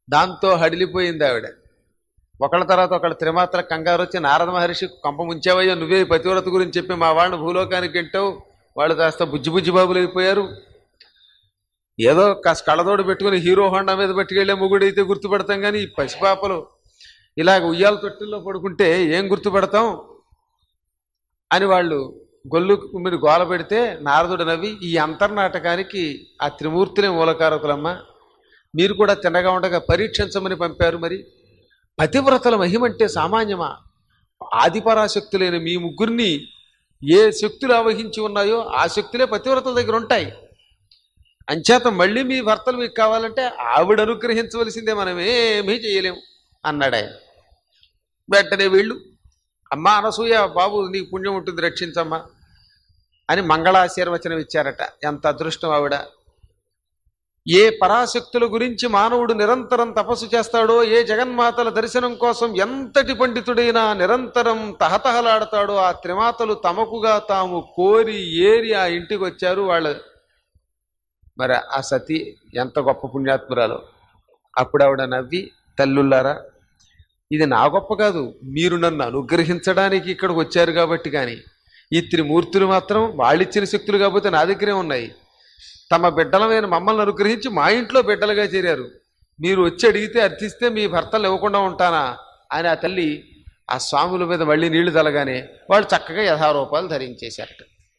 దాంతో హడిలిపోయింది ఆవిడ ఒకళ్ళ తర్వాత ఒకళ్ళ త్రిమాత్ర కంగారు వచ్చి నారద మహర్షి కొంప ముంచావయ్యా నువ్వే ఈ పతివ్రత గురించి చెప్పి మా వాళ్ళని భూలోకానికి గెంటావు వాళ్ళు కాస్త బుజ్జి బుజ్జి బాబులు అయిపోయారు ఏదో కాస్త కళ్ళతోడు పెట్టుకుని హీరో హోండా మీద పట్టుకెళ్ళే మొగుడు అయితే గుర్తుపడతాం కానీ ఈ పసిపాపలు ఇలాగ ఉయ్యాల తొట్టిల్లో పడుకుంటే ఏం గుర్తుపడతాం అని వాళ్ళు గొల్లు మీరు గోల పెడితే నారదుడు నవ్వి ఈ అంతర్నాటకానికి ఆ త్రిమూర్తులే మూలకారకులమ్మ మీరు కూడా తిన్నగా ఉండగా పరీక్షించమని పంపారు మరి పతివ్రతల మహిమంటే సామాన్యమా ఆదిపరాశక్తులైన మీ ముగ్గురిని ఏ శక్తులు ఆవహించి ఉన్నాయో ఆ శక్తులే పతివ్రతల దగ్గర ఉంటాయి అంచేత మళ్ళీ మీ భర్తలు మీకు కావాలంటే ఆవిడ అనుగ్రహించవలసిందే మనం ఏమీ చేయలేము అన్నాడు ఆయన వెంటనే వీళ్ళు అమ్మా అనసూయ బాబు నీకు పుణ్యం ఉంటుంది రక్షించమ్మా అని మంగళాశీర్వచనం ఇచ్చారట ఎంత అదృష్టం ఆవిడ ఏ పరాశక్తుల గురించి మానవుడు నిరంతరం తపస్సు చేస్తాడో ఏ జగన్మాతల దర్శనం కోసం ఎంతటి పండితుడైనా నిరంతరం తహతహలాడతాడో ఆ త్రిమాతలు తమకుగా తాము కోరి ఏరి ఆ ఇంటికి వచ్చారు వాళ్ళ మరి ఆ సతి ఎంత గొప్ప పుణ్యాత్మురాలో అప్పుడు ఆవిడ నవ్వి తల్లుల్లారా ఇది నా గొప్ప కాదు మీరు నన్ను అనుగ్రహించడానికి ఇక్కడికి వచ్చారు కాబట్టి కానీ ఈ త్రిమూర్తులు మాత్రం వాళ్ళిచ్చిన శక్తులు కాకపోతే నా దగ్గరే ఉన్నాయి తమ బిడ్డలమైన మమ్మల్ని అనుగ్రహించి మా ఇంట్లో బిడ్డలుగా చేరారు మీరు వచ్చి అడిగితే అర్థిస్తే మీ భర్తలు ఇవ్వకుండా ఉంటానా అని ఆ తల్లి ఆ స్వాముల మీద మళ్ళీ నీళ్లు తలగానే వాళ్ళు చక్కగా యథారూపాలు ధరించేశారట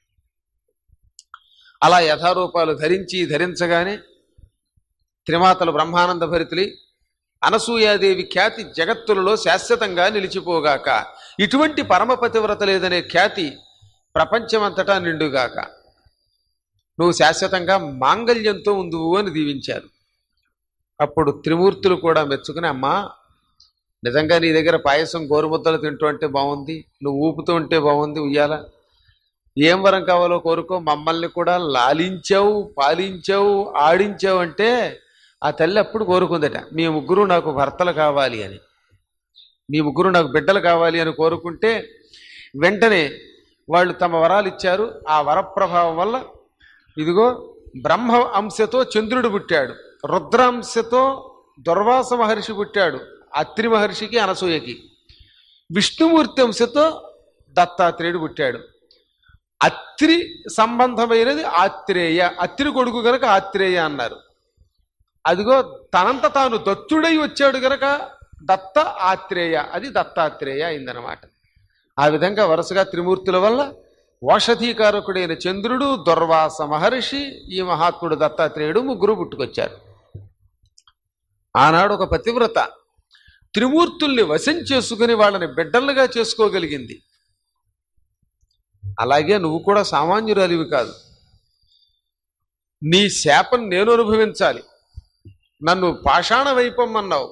అలా యథారూపాలు ధరించి ధరించగానే త్రిమాతలు బ్రహ్మానంద భరితులి అనసూయాదేవి ఖ్యాతి జగత్తులలో శాశ్వతంగా నిలిచిపోగాక ఇటువంటి పరమపతివ్రత లేదనే ఖ్యాతి ప్రపంచమంతటా నిండుగాక నువ్వు శాశ్వతంగా మాంగళ్యంతో ఉందువు అని దీవించారు అప్పుడు త్రిమూర్తులు కూడా మెచ్చుకుని అమ్మా నిజంగా నీ దగ్గర పాయసం గోరుముద్దలు తింటూ అంటే బాగుంది నువ్వు ఊపుతూ ఉంటే బాగుంది ఉయ్యాల ఏం వరం కావాలో కోరుకో మమ్మల్ని కూడా లాలించావు పాలించావు ఆడించావు అంటే ఆ తల్లి అప్పుడు కోరుకుందట మీ ముగ్గురు నాకు భర్తలు కావాలి అని మీ ముగ్గురు నాకు బిడ్డలు కావాలి అని కోరుకుంటే వెంటనే వాళ్ళు తమ వరాలు ఇచ్చారు ఆ వరప్రభావం వల్ల ఇదిగో బ్రహ్మ అంశతో చంద్రుడు పుట్టాడు రుద్రాంశతో దుర్వాస మహర్షి పుట్టాడు అత్రి మహర్షికి అనసూయకి విష్ణుమూర్తి అంశతో దత్తాత్రేయుడు పుట్టాడు అత్రి సంబంధమైనది ఆత్రేయ అత్రి కొడుకు గనక ఆత్రేయ అన్నారు అదిగో తనంత తాను దత్తుడై వచ్చాడు గనక దత్త ఆత్రేయ అది దత్తాత్రేయ అయిందనమాట ఆ విధంగా వరుసగా త్రిమూర్తుల వల్ల ఓషధీకారకుడైన చంద్రుడు దుర్వాస మహర్షి ఈ మహాత్ముడు దత్తాత్రేయుడు ముగ్గురు పుట్టుకొచ్చారు ఆనాడు ఒక పతివ్రత త్రిమూర్తుల్ని వశం చేసుకుని వాళ్ళని బిడ్డలుగా చేసుకోగలిగింది అలాగే నువ్వు కూడా సామాన్యురాలివి కాదు నీ శాపం నేను అనుభవించాలి నన్ను పాషాణం అయిపోమన్నావు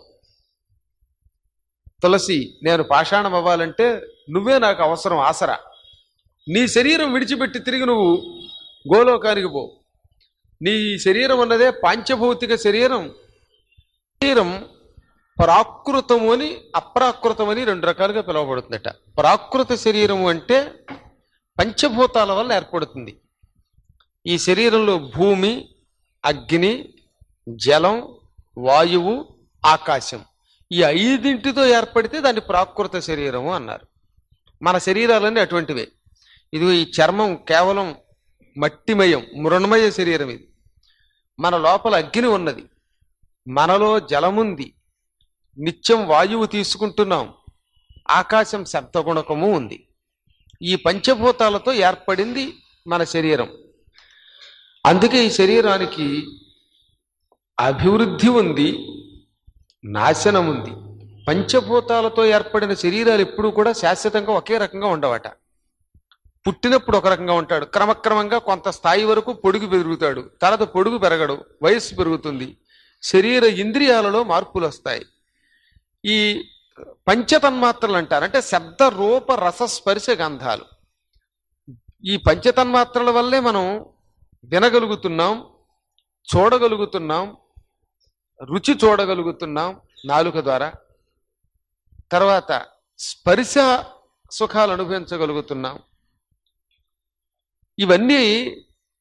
తులసి నేను పాషాణం అవ్వాలంటే నువ్వే నాకు అవసరం ఆసరా నీ శరీరం విడిచిపెట్టి తిరిగి నువ్వు గోలోకానికి పో నీ శరీరం అన్నదే పాంచభౌతిక శరీరం శరీరం ప్రాకృతము అని అప్రాకృతం అని రెండు రకాలుగా పిలువబడుతుందట ప్రాకృత శరీరము అంటే పంచభూతాల వల్ల ఏర్పడుతుంది ఈ శరీరంలో భూమి అగ్ని జలం వాయువు ఆకాశం ఈ ఐదింటితో ఏర్పడితే దాన్ని ప్రాకృత శరీరము అన్నారు మన శరీరాలన్నీ అటువంటివే ఇది ఈ చర్మం కేవలం మట్టిమయం మృణమయ శరీరం ఇది మన లోపల అగ్ని ఉన్నది మనలో జలముంది నిత్యం వాయువు తీసుకుంటున్నాం ఆకాశం శబ్దగుణకము ఉంది ఈ పంచభూతాలతో ఏర్పడింది మన శరీరం అందుకే ఈ శరీరానికి అభివృద్ధి ఉంది నాశనం ఉంది పంచభూతాలతో ఏర్పడిన శరీరాలు ఎప్పుడూ కూడా శాశ్వతంగా ఒకే రకంగా ఉండవట పుట్టినప్పుడు ఒక రకంగా ఉంటాడు క్రమక్రమంగా కొంత స్థాయి వరకు పొడుగు పెరుగుతాడు తర్వాత పొడుగు పెరగడు వయస్సు పెరుగుతుంది శరీర ఇంద్రియాలలో మార్పులు వస్తాయి ఈ పంచతన్మాత్రలు అంటారు అంటే శబ్ద రూప రస స్పర్శ గంధాలు ఈ పంచతన్మాత్రల వల్లే మనం వినగలుగుతున్నాం చూడగలుగుతున్నాం రుచి చూడగలుగుతున్నాం నాలుక ద్వారా తర్వాత స్పర్శ సుఖాలు అనుభవించగలుగుతున్నాం ఇవన్నీ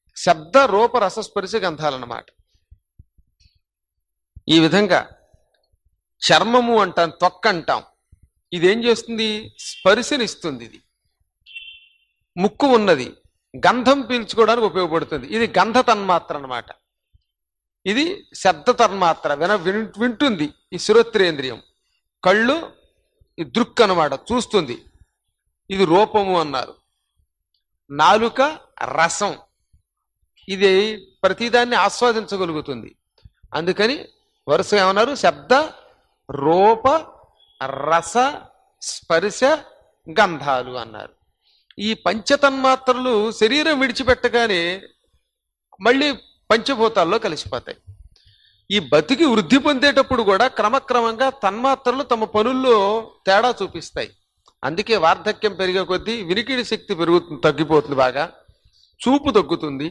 శబ్ద రూప రసస్పర్శ గంధాలన్నమాట ఈ విధంగా చర్మము అంటాం తొక్క అంటాం ఇది ఏం చేస్తుంది స్పర్శనిస్తుంది ఇది ముక్కు ఉన్నది గంధం పీల్చుకోవడానికి ఉపయోగపడుతుంది ఇది గంధ తన్మాత్ర అన్నమాట ఇది శబ్ద తన్మాత్ర విన విన్- వింటుంది ఈ శ్రోత్రేంద్రియం కళ్ళు ఈ దృక్ అన్నమాట చూస్తుంది ఇది రూపము అన్నారు నాలుక రసం ఇది ప్రతిదాన్ని ఆస్వాదించగలుగుతుంది అందుకని వరుస ఏమన్నారు శబ్ద రూప రస స్పర్శ గంధాలు అన్నారు ఈ పంచతన్మాత్రలు శరీరం విడిచిపెట్టగానే మళ్ళీ పంచభూతాల్లో కలిసిపోతాయి ఈ బతికి వృద్ధి పొందేటప్పుడు కూడా క్రమక్రమంగా తన్మాత్రలు తమ పనుల్లో తేడా చూపిస్తాయి అందుకే వార్ధక్యం పెరిగే కొద్దీ వినికిడి శక్తి పెరుగుతుంది తగ్గిపోతుంది బాగా చూపు తగ్గుతుంది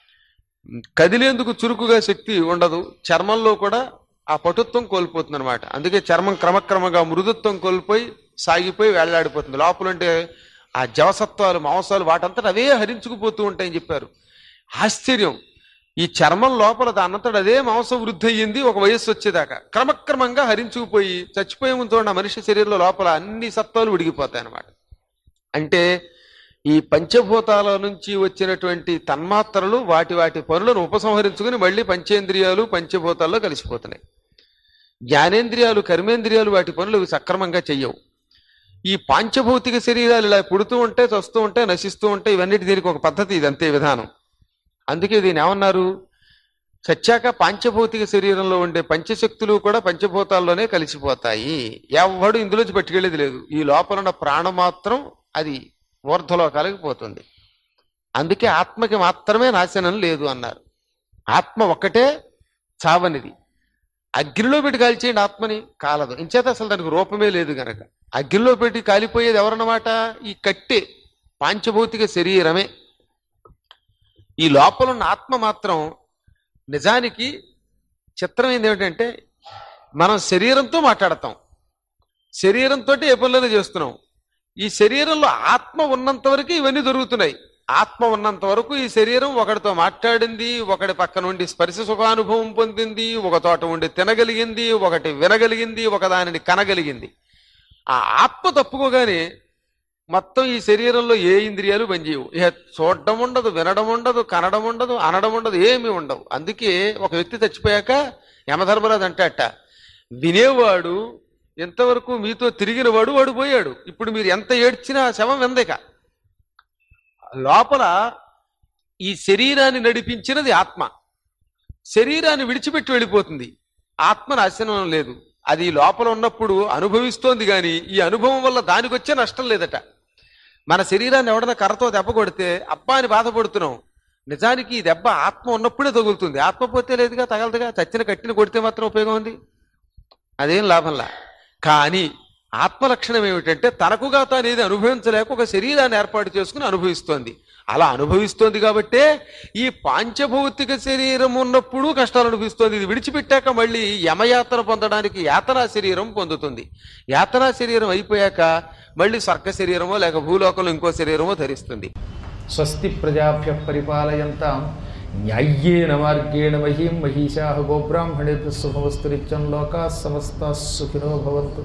కదిలేందుకు చురుకుగా శక్తి ఉండదు చర్మంలో కూడా ఆ పటుత్వం కోల్పోతుంది అనమాట అందుకే చర్మం క్రమక్రమంగా మృదుత్వం కోల్పోయి సాగిపోయి వేళ్లాడిపోతుంది లోపలంటే ఆ జవసత్వాలు మాంసాలు వాటంతట అవే హరించుకుపోతూ ఉంటాయని చెప్పారు ఆశ్చర్యం ఈ చర్మం లోపల దానంతట అదే మాంసం వృద్ధి అయ్యింది ఒక వయస్సు వచ్చేదాకా క్రమక్రమంగా హరించుకుపోయి చచ్చిపోయే ముందు ఉన్న మనిషి శరీరంలో లోపల అన్ని సత్వాలు విడిగిపోతాయి అన్నమాట అంటే ఈ పంచభూతాల నుంచి వచ్చినటువంటి తన్మాత్రలు వాటి వాటి పనులను ఉపసంహరించుకుని మళ్ళీ పంచేంద్రియాలు పంచభూతాల్లో కలిసిపోతున్నాయి జ్ఞానేంద్రియాలు కర్మేంద్రియాలు వాటి పనులు ఇవి సక్రమంగా చెయ్యవు ఈ పాంచభౌతిక శరీరాలు ఇలా పుడుతూ ఉంటే చస్తూ ఉంటే నశిస్తూ ఉంటే ఇవన్నిటి దీనికి ఒక పద్ధతి ఇది అంతే విధానం అందుకే దీని ఏమన్నారు చచ్చాక పాంచభౌతిక శరీరంలో ఉండే పంచశక్తులు కూడా పంచభూతాల్లోనే కలిసిపోతాయి ఎవడు ఇందులోంచి పట్టుకెళ్ళేది లేదు ఈ లోపల ఉన్న ప్రాణం మాత్రం అది ఊర్ధ్వలోకాలకు పోతుంది అందుకే ఆత్మకి మాత్రమే నాశనం లేదు అన్నారు ఆత్మ ఒక్కటే చావనిది అగ్నిలో పెట్టి కాల్చేయండి ఆత్మని కాలదు ఇంచేత అసలు దానికి రూపమే లేదు గనక అగ్నిలో పెట్టి కాలిపోయేది ఎవరన్నమాట ఈ కట్టె పాంచభౌతిక శరీరమే ఈ లోపల ఉన్న ఆత్మ మాత్రం నిజానికి చిత్రమైంది ఏమిటంటే మనం శరీరంతో మాట్లాడతాం శరీరంతో ఏ పనులను చేస్తున్నాం ఈ శరీరంలో ఆత్మ ఉన్నంత వరకు ఇవన్నీ జరుగుతున్నాయి ఆత్మ ఉన్నంత వరకు ఈ శరీరం ఒకటితో మాట్లాడింది ఒకటి పక్క నుండి స్పర్శ సుఖానుభవం పొందింది ఒక తోట ఉండి తినగలిగింది ఒకటి వినగలిగింది ఒక దానిని కనగలిగింది ఆ ఆత్మ తప్పుకోగానే మొత్తం ఈ శరీరంలో ఏ ఇంద్రియాలు పనిచేయవు ఇక చూడడం ఉండదు వినడం ఉండదు కనడం ఉండదు అనడం ఉండదు ఏమీ ఉండవు అందుకే ఒక వ్యక్తి చచ్చిపోయాక యమధర్మరాజు అంటాట వినేవాడు ఎంతవరకు మీతో తిరిగిన వాడు వాడు పోయాడు ఇప్పుడు మీరు ఎంత ఏడ్చినా ఆ శవం వెందేక లోపల ఈ శరీరాన్ని నడిపించినది ఆత్మ శరీరాన్ని విడిచిపెట్టి వెళ్ళిపోతుంది ఆత్మ నాశనం లేదు అది లోపల ఉన్నప్పుడు అనుభవిస్తోంది కానీ ఈ అనుభవం వల్ల దానికి వచ్చే నష్టం లేదట మన శరీరాన్ని ఎవడన్నా కర్రతో దెబ్బ కొడితే అబ్బా అని బాధపడుతున్నాం నిజానికి ఈ దెబ్బ ఆత్మ ఉన్నప్పుడే తగులుతుంది ఆత్మ పోతే లేదుగా తగలదుగా చచ్చిన కట్టిన కొడితే మాత్రం ఉపయోగం ఉంది అదేం లాభంలా కానీ ఆత్మ లక్షణం ఏమిటంటే తనకుగా తాను ఏది అనుభవించలేక ఒక శరీరాన్ని ఏర్పాటు చేసుకుని అనుభవిస్తోంది అలా అనుభవిస్తోంది కాబట్టే ఈ పాంచభౌతిక శరీరం ఉన్నప్పుడు కష్టాలు అనుభవిస్తోంది ఇది విడిచిపెట్టాక మళ్ళీ యమయాతన పొందడానికి యాతనా శరీరం పొందుతుంది యాతనా శరీరం అయిపోయాక మళ్ళీ స్వర్గ శరీరమో లేక భూలోకంలో ఇంకో శరీరమో ధరిస్తుంది స్వస్తి ప్రజాభ్య పరిపాలయంతాం న్యాయ్యేన మార్గేణ మహీం మహిషా గోబ్రాహ్మణేభ్య శుభవస్తు నిత్యం లోకా సమస్త సుఖినో భవంతు